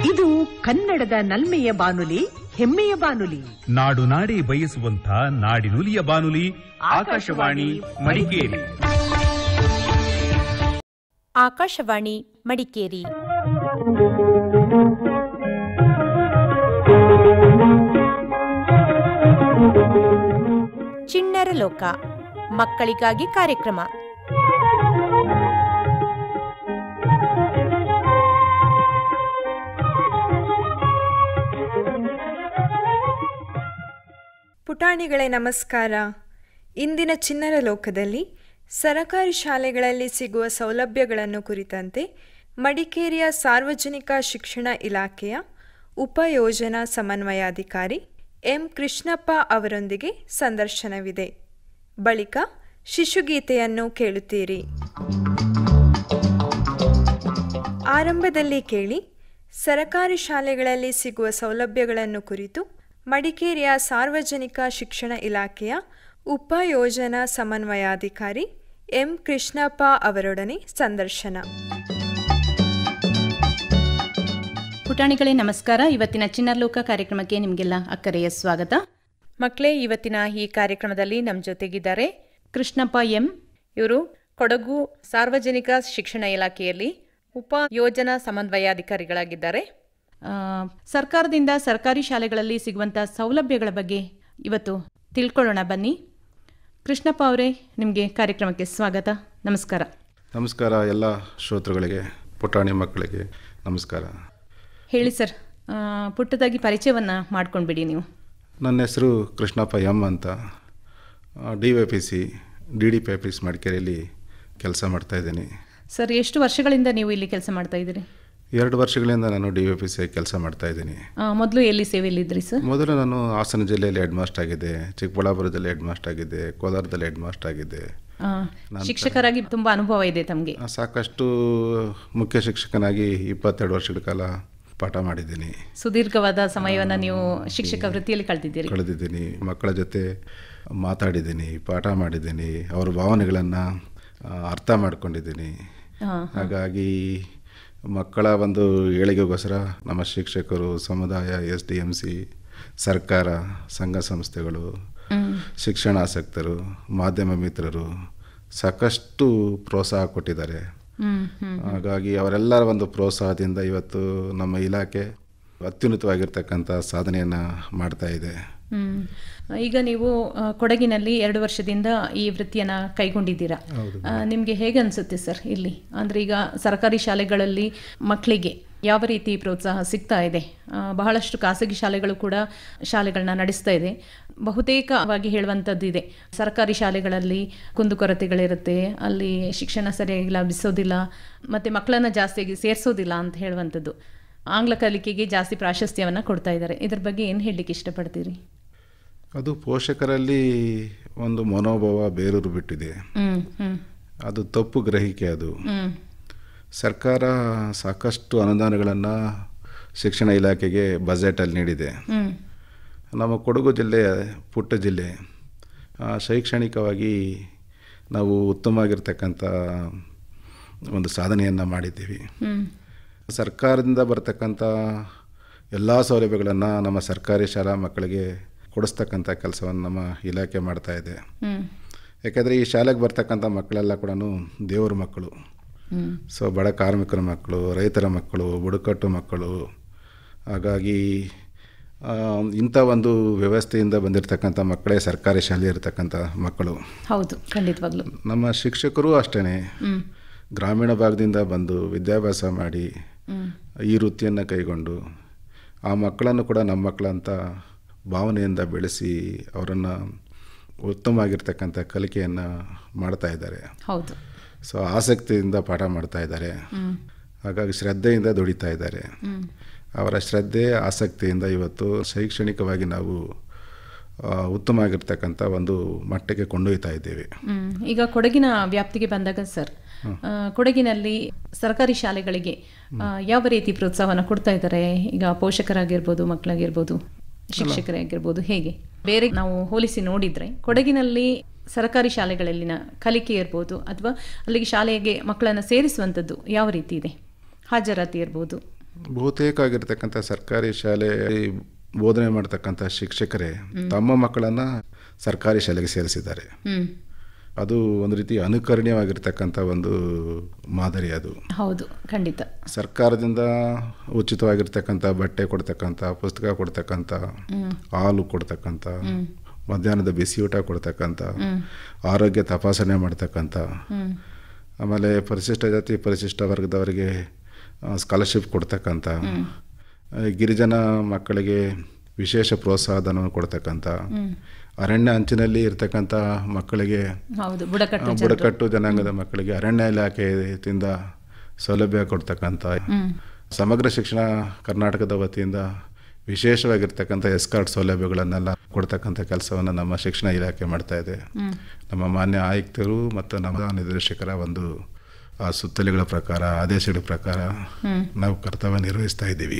ಇದು ಕನ್ನಡದ ನಲ್ಮೆಯ ಬಾನುಲಿ ಹೆಮ್ಮೆಯ ಬಾನುಲಿ ನಾಡು ನಾಡಿ ಬಯಸುವಂತ ನಾಡಿನುಲಿಯ ಬಾನುಲಿ ಆಕಾಶವಾಣಿ ಮಡಿಕೇರಿ ಆಕಾಶವಾಣಿ ಮಡಿಕೇರಿ ಚಿಣ್ಣರ ಲೋಕ ಮಕ್ಕಳಿಗಾಗಿ ಕಾರ್ಯಕ್ರಮ ಪುಟಾಣಿಗಳೇ ನಮಸ್ಕಾರ ಇಂದಿನ ಚಿನ್ನರ ಲೋಕದಲ್ಲಿ ಸರಕಾರಿ ಶಾಲೆಗಳಲ್ಲಿ ಸಿಗುವ ಸೌಲಭ್ಯಗಳನ್ನು ಕುರಿತಂತೆ ಮಡಿಕೇರಿಯ ಸಾರ್ವಜನಿಕ ಶಿಕ್ಷಣ ಇಲಾಖೆಯ ಉಪಯೋಜನಾ ಸಮನ್ವಯಾಧಿಕಾರಿ ಎಂ ಕೃಷ್ಣಪ್ಪ ಅವರೊಂದಿಗೆ ಸಂದರ್ಶನವಿದೆ ಬಳಿಕ ಶಿಶುಗೀತೆಯನ್ನು ಕೇಳುತ್ತೀರಿ ಆರಂಭದಲ್ಲಿ ಕೇಳಿ ಸರಕಾರಿ ಶಾಲೆಗಳಲ್ಲಿ ಸಿಗುವ ಸೌಲಭ್ಯಗಳನ್ನು ಕುರಿತು ಮಡಿಕೇರಿಯ ಸಾರ್ವಜನಿಕ ಶಿಕ್ಷಣ ಇಲಾಖೆಯ ಉಪಯೋಜನಾ ಸಮನ್ವಯಾಧಿಕಾರಿ ಎಂ ಕೃಷ್ಣಪ್ಪ ಅವರೊಡನೆ ಸಂದರ್ಶನ ಪುಟಾಣಿಗಳೇ ನಮಸ್ಕಾರ ಇವತ್ತಿನ ಚಿನ್ನರ್ಲೋಕ ಕಾರ್ಯಕ್ರಮಕ್ಕೆ ನಿಮಗೆಲ್ಲ ಅಕ್ಕರೆಯ ಸ್ವಾಗತ ಮಕ್ಕಳೇ ಇವತ್ತಿನ ಈ ಕಾರ್ಯಕ್ರಮದಲ್ಲಿ ನಮ್ಮ ಜೊತೆಗಿದ್ದಾರೆ ಕೃಷ್ಣಪ್ಪ ಎಂ ಇವರು ಕೊಡಗು ಸಾರ್ವಜನಿಕ ಶಿಕ್ಷಣ ಇಲಾಖೆಯಲ್ಲಿ ಉಪ ಯೋಜನಾ ಸಮನ್ವಯಾಧಿಕಾರಿಗಳಾಗಿದ್ದಾರೆ ಆ, ಸರ್ಕಾರದಿಂದ ಸರ್ಕಾರಿ ಶಾಲೆಗಳಲ್ಲಿ ಸಿಗುವಂಥ ಸೌಲಭ್ಯಗಳ ಬಗ್ಗೆ ಇವತ್ತು ತಿಳ್ಕೊಳ್ಳೋಣ ಬನ್ನಿ ಕೃಷ್ಣಪ್ಪ ಅವರೇ ನಿಮಗೆ ಕಾರ್ಯಕ್ರಮಕ್ಕೆ ಸ್ವಾಗತ ನಮಸ್ಕಾರ ನಮಸ್ಕಾರ ಎಲ್ಲ ಶ್ರೋತೃಗಳಿಗೆ ಪುಟಾಣಿ ಮಕ್ಕಳಿಗೆ ನಮಸ್ಕಾರ ಹೇಳಿ ಸರ್ ಆ, ಪುಟ್ಟದಾಗಿ ಪರಿಚಯವನ್ನು ಮಾಡ್ಕೊಂಡ್ಬಿಡಿ ನೀವು ನನ್ನ ಹೆಸರು ಕೃಷ್ಣಪ್ಪ ಎಂ ಅಂತ D Y P C D D P office ಮಡಿಕೇರಿಯಲ್ಲಿ ಕೆಲಸ ಮಾಡ್ತಾಯಿದ್ದೀನಿ ಸರ್ ಎಷ್ಟು ವರ್ಷಗಳಿಂದ ನೀವು ಇಲ್ಲಿ ಕೆಲಸ ಮಾಡ್ತಾ ಇದ್ದೀರಿ ಎರಡು ವರ್ಷಗಳಿಂದ ನಾನು ಡಿ ವೈ ಪಿ ಸಿ ಕೆಲಸ ಮಾಡ್ತಾಯಿದ್ದೀನಿ ಮೊದಲು ಎಲ್ಲಿ ಸೇವೆಯಲ್ಲಿದ್ರಿ ಸರ್ ಮೊದಲು ನಾನು ಹಾಸನ ಜಿಲ್ಲೆಯಲ್ಲಿ ಹೆಡ್ ಮಾಸ್ಟರ್ ಆಗಿದ್ದೆ ಚಿಕ್ಕಬಳ್ಳಾಪುರದಲ್ಲಿ ಹೆಡ್ ಮಾಸ್ಟರ್ ಆಗಿದ್ದೆ ಕೋಲಾರದಲ್ಲಿ ಹೆಡ್ ಮಾಸ್ಟರ್ ಆಗಿದ್ದೆ ಆ, ಶಿಕ್ಷಕರಾಗಿ ತುಂಬ ಅನುಭವ ಇದೆ ತಮಗೆ ಆ, ಸಾಕಷ್ಟು ಮುಖ್ಯ ಶಿಕ್ಷಕನಾಗಿ ಇಪ್ಪತ್ತೆರಡು ವರ್ಷಗಳ ಕಾಲ ಪಾಠ ಮಾಡಿದ್ದೀನಿ ಸುದೀರ್ಘವಾದ ಸಮಯವನ್ನು ನೀವು ಶಿಕ್ಷಕ ವೃತ್ತಿಯಲ್ಲಿ ಕಳೆದಿದ್ದೀರಿ ಕಳೆದಿದ್ದೀನಿ ಮಕ್ಕಳ ಜೊತೆ ಮಾತಾಡಿದ್ದೀನಿ ಪಾಠ ಮಾಡಿದ್ದೀನಿ ಅವ್ರ ಭಾವನೆಗಳನ್ನು ಅರ್ಥ ಮಾಡ್ಕೊಂಡಿದ್ದೀನಿ ಹಾ, ಹಾಗಾಗಿ ಮಕ್ಕಳ ಒಂದು ಏಳಿಗೆಗೋಸ್ಕರ ನಮ್ಮ ಶಿಕ್ಷಕರು ಸಮುದಾಯ ಎಸ್ ಡಿ ಎಮ್ ಸಿ ಸರ್ಕಾರ ಸಂಘ ಸಂಸ್ಥೆಗಳು ಶಿಕ್ಷಣಾಸಕ್ತರು ಮಾಧ್ಯಮ ಮಿತ್ರರು ಸಾಕಷ್ಟು ಪ್ರೋತ್ಸಾಹ ಕೊಟ್ಟಿದ್ದಾರೆ ಹ್ಮ್ ಹ್ಮ್ ಹಾಗಾಗಿ ಅವರೆಲ್ಲರ ಒಂದು ಪ್ರೋತ್ಸಾಹದಿಂದ ಇವತ್ತು ನಮ್ಮ ಇಲಾಖೆ ಅತ್ಯುನ್ನತವಾಗಿರ್ತಕ್ಕಂಥ ಸಾಧನೆಯನ್ನು ಮಾಡ್ತಾ ಇದೆ ಹ್ಮ್ ಈಗ ನೀವು ಆ, ಕೊಡಗಿನಲ್ಲಿ ಎರಡು ವರ್ಷದಿಂದ ಈ ವೃತ್ತಿಯನ್ನ ಕೈಗೊಂಡಿದ್ದೀರಾ ಆ, ನಿಮ್ಗೆ ಹೇಗೆ ಅನ್ಸುತ್ತೆ ಸರ್ ಇಲ್ಲಿ ಅಂದ್ರೆ ಈಗ ಸರ್ಕಾರಿ ಶಾಲೆಗಳಲ್ಲಿ ಮಕ್ಕಳಿಗೆ ಯಾವ ರೀತಿ ಪ್ರೋತ್ಸಾಹ ಸಿಗ್ತಾ ಇದೆ ಆ, ಬಹಳಷ್ಟು ಖಾಸಗಿ ಶಾಲೆಗಳು ಕೂಡ ಶಾಲೆಗಳನ್ನ ನಡೆಸ್ತಾ ಇದೆ ಬಹುತೇಕವಾಗಿ ಹೇಳುವಂಥದ್ದು ಇದೆ ಸರ್ಕಾರಿ ಶಾಲೆಗಳಲ್ಲಿ ಕುಂದುಕೊರತೆಗಳಿರುತ್ತೆ ಅಲ್ಲಿ ಶಿಕ್ಷಣ ಸರಿಯಾಗಿ ಲಭಿಸೋದಿಲ್ಲ ಮತ್ತು ಮಕ್ಕಳನ್ನ ಜಾಸ್ತಿಯಾಗಿ ಸೇರಿಸೋದಿಲ್ಲ ಅಂತ ಹೇಳುವಂಥದ್ದು ಆಂಗ್ಲ ಕಲಿಕೆಗೆ ಜಾಸ್ತಿ ಪ್ರಾಶಸ್ತ್ಯವನ್ನು ಕೊಡ್ತಾ ಇದ್ದಾರೆ ಇದ್ರ ಬಗ್ಗೆ ಏನು ಹೇಳಲಿಕ್ಕೆ ಇಷ್ಟಪಡ್ತೀರಿ ಅದು ಪೋಷಕರಲ್ಲಿ ಒಂದು ಮನೋಭಾವ ಬೇರೂರು ಬಿಟ್ಟಿದೆ ಹ್ಮ್ ಹ್ಮ್ ಅದು ತಪ್ಪು ಗ್ರಹಿಕೆ ಅದು ಹ್ಮ್ ಸರ್ಕಾರ ಸಾಕಷ್ಟು ಅನುದಾನಗಳನ್ನು ಶಿಕ್ಷಣ ಇಲಾಖೆಗೆ ಬಜೆಟಲ್ಲಿ ನೀಡಿದೆ ಹ್ಮ್ ನಮ್ಮ ಕೊಡಗು ಜಿಲ್ಲೆ ಪುಟ್ಟ ಜಿಲ್ಲೆ ಆ, ಶೈಕ್ಷಣಿಕವಾಗಿ ನಾವು ಉತ್ತಮವಾಗಿರ್ತಕ್ಕಂಥ ಒಂದು ಸಾಧನೆಯನ್ನು ಮಾಡಿದ್ದೀವಿ ಹ್ಮ್ ಸರ್ಕಾರದಿಂದ ಬರ್ತಕ್ಕಂಥ ಎಲ್ಲ ಸೌಲಭ್ಯಗಳನ್ನು ನಮ್ಮ ಸರ್ಕಾರಿ ಶಾಲಾ ಮಕ್ಕಳಿಗೆ ಕೊಡಿಸ್ತಕ್ಕಂಥ ಕೆಲಸವನ್ನು ನಮ್ಮ ಇಲಾಖೆ ಮಾಡ್ತಾ ಇದೆ ಹ್ಮ್ ಯಾಕೆಂದರೆ ಈ ಶಾಲೆಗೆ ಬರ್ತಕ್ಕಂಥ ಮಕ್ಕಳೆಲ್ಲ ಕೂಡ ದೇವರ ಮಕ್ಕಳು ಹ್ಮ್ ಸೊ ಬಡ ಕಾರ್ಮಿಕರ ಮಕ್ಕಳು ರೈತರ ಮಕ್ಕಳು ಬುಡಕಟ್ಟು ಮಕ್ಕಳು ಹಾಗಾಗಿ ಆ, ಇಂಥ ಒಂದು ವ್ಯವಸ್ಥೆಯಿಂದ ಬಂದಿರತಕ್ಕಂಥ ಮಕ್ಕಳೇ ಸರ್ಕಾರಿ ಶಾಲೆ ಇರತಕ್ಕಂಥ ಮಕ್ಕಳು ಹೌದು ಖಂಡಿತವಾಗ್ಲು ನಮ್ಮ ಶಿಕ್ಷಕರು ಅಷ್ಟೇ ಹ್ಮ್ ಗ್ರಾಮೀಣ ಭಾಗದಿಂದ ಬಂದು ವಿದ್ಯಾಭ್ಯಾಸ ಮಾಡಿ ಹ್ಮ್ ಈ ವೃತ್ತಿಯನ್ನು ಕೈಗೊಂಡು ಆ ಮಕ್ಕಳನ್ನು ಕೂಡ ನಮ್ಮ ಮಕ್ಕಳಂತ ಭಾವನೆಯಿಂದ ಬೆಳೆಸಿ ಅವರನ್ನು ಉತ್ತಮವಾಗಿರ್ತಕ್ಕಂಥ ಕಲಿಕೆಯನ್ನು ಮಾಡ್ತಾ ಇದ್ದಾರೆ ಹೌದು ಸೊ ಆಸಕ್ತಿಯಿಂದ ಪಾಠ ಮಾಡ್ತಾ ಇದ್ದಾರೆ ಹ್ಮ್ ಹಾಗಾಗಿ ಶ್ರದ್ಧೆಯಿಂದ ದುಡಿತಾ ಇದ್ದಾರೆ ಹ್ಮ್ ಅವರ ಶ್ರದ್ಧೆ ಆಸಕ್ತಿಯಿಂದ ಇವತ್ತು ಶೈಕ್ಷಣಿಕವಾಗಿ ನಾವು ಆ, ಉತ್ತಮವಾಗಿರ್ತಕ್ಕಂಥ ಒಂದು ಮಟ್ಟಕ್ಕೆ ಕೊಂಡೊಯ್ತಾ ಇದ್ದೇವೆ ಹ್ಮ್ ಈಗ ಕೊಡಗಿನ ವ್ಯಾಪ್ತಿಗೆ ಬಂದಾಗ ಸರ್ ಆ, ಕೊಡಗಿನಲ್ಲಿ ಸರ್ಕಾರಿ ಶಾಲೆಗಳಿಗೆ ಆ, ಯಾವ ರೀತಿ ಪ್ರೋತ್ಸಾಹವನ್ನು ಕೊಡ್ತಾ ಇದ್ದಾರೆ ಈಗ ಪೋಷಕರಾಗಿರ್ಬೋದು ಮಕ್ಕಳಾಗಿರ್ಬೋದು ಶಿಕ್ಷಕರೇ ಆಗಿರ್ಬೋದು ಹೇಗೆ ಬೇರೆ ನಾವು ಹೋಲಿಸಿ ನೋಡಿದ್ರೆ ಕೊಡಗಿನಲ್ಲಿ ಸರ್ಕಾರಿ ಶಾಲೆಗಳಲ್ಲಿನ ಕಲಿಕೆ ಇರ್ಬೋದು ಅಥವಾ ಅಲ್ಲಿಗೆ ಶಾಲೆಗೆ ಮಕ್ಕಳನ್ನು ಸೇರಿಸುವಂಥದ್ದು ಯಾವ ರೀತಿ ಇದೆ ಹಾಜರಾತಿ ಇರ್ಬೋದು ಬಹುತೇಕ ಆಗಿರ್ತಕ್ಕಂಥ ಸರ್ಕಾರಿ ಶಾಲೆ ಬೋಧನೆ ಮಾಡ್ತಕ್ಕಂಥ ಶಿಕ್ಷಕರೇ ತಮ್ಮ ಮಕ್ಕಳನ್ನು ಸರ್ಕಾರಿ ಶಾಲೆಗೆ ಸೇರಿಸಿದ್ದಾರೆ ಹ್ಮ್ ಅದು ಒಂದು ರೀತಿ ಅನುಕರಣೀಯವಾಗಿರ್ತಕ್ಕಂಥ ಒಂದು ಮಾದರಿ ಅದು ಹೌದು ಖಂಡಿತ ಸರ್ಕಾರದಿಂದ ಉಚಿತವಾಗಿರ್ತಕ್ಕಂಥ ಬಟ್ಟೆ ಕೊಡ್ತಕ್ಕಂಥ ಪುಸ್ತಕ ಕೊಡ್ತಕ್ಕಂಥ ಹಾಲು ಕೊಡ್ತಕ್ಕಂಥ ಮಧ್ಯಾಹ್ನದ ಬಿಸಿ ಊಟ ಕೊಡ್ತಕ್ಕಂಥ ಆರೋಗ್ಯ ತಪಾಸಣೆ ಮಾಡ್ತಕ್ಕಂಥ ಆಮೇಲೆ ಪರಿಶಿಷ್ಟ ಜಾತಿ ಪರಿಶಿಷ್ಟ ವರ್ಗದವರಿಗೆ ಸ್ಕಾಲರ್ಶಿಪ್ ಕೊಡ್ತಕ್ಕಂಥ ಆ, ಗಿರಿಜನ ಮಕ್ಕಳಿಗೆ ವಿಶೇಷ ಪ್ರೋತ್ಸಾಹಧನವನ್ನು ಕೊಡ್ತಕ್ಕಂಥ ಅರಣ್ಯ ಅಂಚಿನಲ್ಲಿ ಇರ್ತಕ್ಕಂಥ ಮಕ್ಕಳಿಗೆ ಹೌದು ಬುಡಕಟ್ಟು ಆ, ಬುಡಕಟ್ಟು ಜನಾಂಗದ ಮಕ್ಕಳಿಗೆ ಅರಣ್ಯ ಇಲಾಖೆಯಿಂದ ಸೌಲಭ್ಯ ಕೊಡ್ತಕ್ಕಂಥ ಸಮಗ್ರ ಶಿಕ್ಷಣ ಕರ್ನಾಟಕದ ವತಿಯಿಂದ ವಿಶೇಷವಾಗಿರ್ತಕ್ಕಂಥ ಎಸ್ಕಾರ್ಟ್ ಸೌಲಭ್ಯಗಳನ್ನೆಲ್ಲ ಕೊಡ್ತಕ್ಕಂಥ ಕೆಲಸವನ್ನು ನಮ್ಮ ಶಿಕ್ಷಣ ಇಲಾಖೆ ಮಾಡ್ತಾ ಇದೆ ನಮ್ಮ ಮಾನ್ಯ ಆಯುಕ್ತರು ಮತ್ತು ನಮ್ಮ ನಿರ್ದೇಶಕರ ಒಂದು ಆ ಸುತ್ತಲೆಗಳ ಪ್ರಕಾರ ಆದೇಶಗಳ ಪ್ರಕಾರ ನಾವು ಕರ್ತವ್ಯ ನಿರ್ವಹಿಸ್ತಾ ಇದ್ದೀವಿ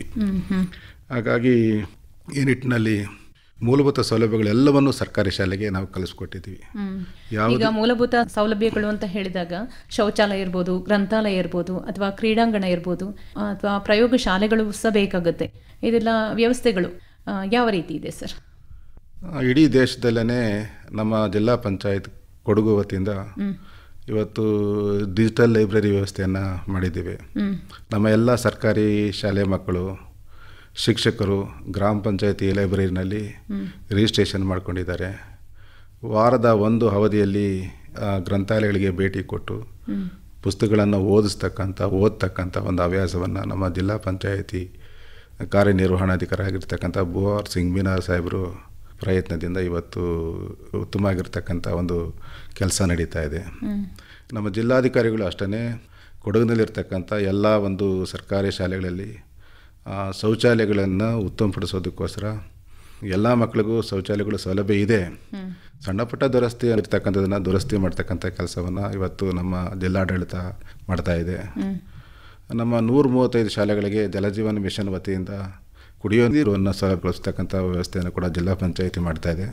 ಹಾಗಾಗಿ ಈ ನಿಟ್ಟಿನಲ್ಲಿ ಮೂಲಭೂತ ಸೌಲಭ್ಯಗಳೆಲ್ಲವನ್ನು ಸರ್ಕಾರಿ ಶಾಲೆಗೆ ನಾವು ಕಲಿಸ್ಕೊಟ್ಟಿದ್ದೀವಿ ಯಾವುದು ಈಗ ಮೂಲಭೂತ ಸೌಲಭ್ಯಗಳು ಅಂತ ಹೇಳಿದಾಗ ಶೌಚಾಲಯ ಇರ್ಬೋದು ಗ್ರಂಥಾಲಯ ಇರ್ಬೋದು ಅಥವಾ ಕ್ರೀಡಾಂಗಣ ಇರ್ಬೋದು ಅಥವಾ ಪ್ರಯೋಗ ಶಾಲೆಗಳು ಸಹ ಬೇಕಾಗುತ್ತೆ ಇದೆಲ್ಲ ವ್ಯವಸ್ಥೆಗಳು ಆ, ಯಾವ ರೀತಿ ಇದೆ ಸರ್ ಆ, ಇಡೀ ದೇಶದಲ್ಲೇ ನಮ್ಮ ಜಿಲ್ಲಾ ಪಂಚಾಯತ್ ಕೊಡಗು ವತಿಯಿಂದ ಇವತ್ತು ಡಿಜಿಟಲ್ ಲೈಬ್ರರಿ ವ್ಯವಸ್ಥೆಯನ್ನು ಮಾಡಿದ್ದೀವಿ ನಮ್ಮ ಎಲ್ಲ ಸರ್ಕಾರಿ ಶಾಲೆ ಮಕ್ಕಳು ಶಿಕ್ಷಕರು ಗ್ರಾಮ ಪಂಚಾಯತಿ ಲೈಬ್ರರಿನಲ್ಲಿ ರಿಜಿಸ್ಟ್ರೇಷನ್ ಮಾಡ್ಕೊಂಡಿದ್ದಾರೆ ವಾರದ ಒಂದು ಅವಧಿಯಲ್ಲಿ ಆ, ಗ್ರಂಥಾಲಯಗಳಿಗೆ ಭೇಟಿ ಕೊಟ್ಟು ಪುಸ್ತಕಗಳನ್ನು ಓದಿಸ್ತಕ್ಕಂಥ ಓದ್ತಕ್ಕಂಥ ಒಂದು ಹವ್ಯಾಸವನ್ನು ನಮ್ಮ ಜಿಲ್ಲಾ ಪಂಚಾಯತಿ ಕಾರ್ಯನಿರ್ವಹಣಾಧಿಕಾರಿ ಆಗಿರ್ತಕ್ಕಂಥ ಬುಆರ್ ಸಿಂಗ್ ಮೀನಾರ್ ಸಾಹೇಬರು ಪ್ರಯತ್ನದಿಂದ ಇವತ್ತು ಉತ್ತಮ ಆಗಿರ್ತಕ್ಕಂಥ ಒಂದು ಕೆಲಸ ನಡೀತಾ ಇದೆ ನಮ್ಮ ಜಿಲ್ಲಾಧಿಕಾರಿಗಳು ಅಷ್ಟೇ ಕೊಡಗಿನಲ್ಲಿರ್ತಕ್ಕಂಥ ಎಲ್ಲ ಒಂದು ಸರ್ಕಾರಿ ಶಾಲೆಗಳಲ್ಲಿ ಆ, ಶೌಚಾಲಯಗಳನ್ನು ಉತ್ತಮಪಡಿಸೋದಕ್ಕೋಸ್ಕರ ಎಲ್ಲ ಮಕ್ಕಳಿಗೂ ಶೌಚಾಲಯಗಳು ಸೌಲಭ್ಯ ಇದೆ ಸಣ್ಣ ಪುಟ್ಟ ದುರಸ್ತಿ ಇರ್ತಕ್ಕಂಥದ್ದನ್ನು ದುರಸ್ತಿ ಮಾಡ್ತಕ್ಕಂಥ ಕೆಲಸವನ್ನು ಇವತ್ತು ನಮ್ಮ ಜಿಲ್ಲಾಡಳಿತ ಮಾಡ್ತಾ ಇದೆ ನಮ್ಮ ನೂರ ಮೂವತ್ತೈದು ಶಾಲೆಗಳಿಗೆ ಜಲಜೀವನ ಮಿಷನ್ ವತಿಯಿಂದ ಕುಡಿಯೋ ನೀರನ್ನು ಸಹಗೊಳಿಸ್ತಕ್ಕಂಥ ವ್ಯವಸ್ಥೆಯನ್ನು ಕೂಡ ಜಿಲ್ಲಾ ಪಂಚಾಯಿತಿ ಮಾಡ್ತಾ ಇದೆ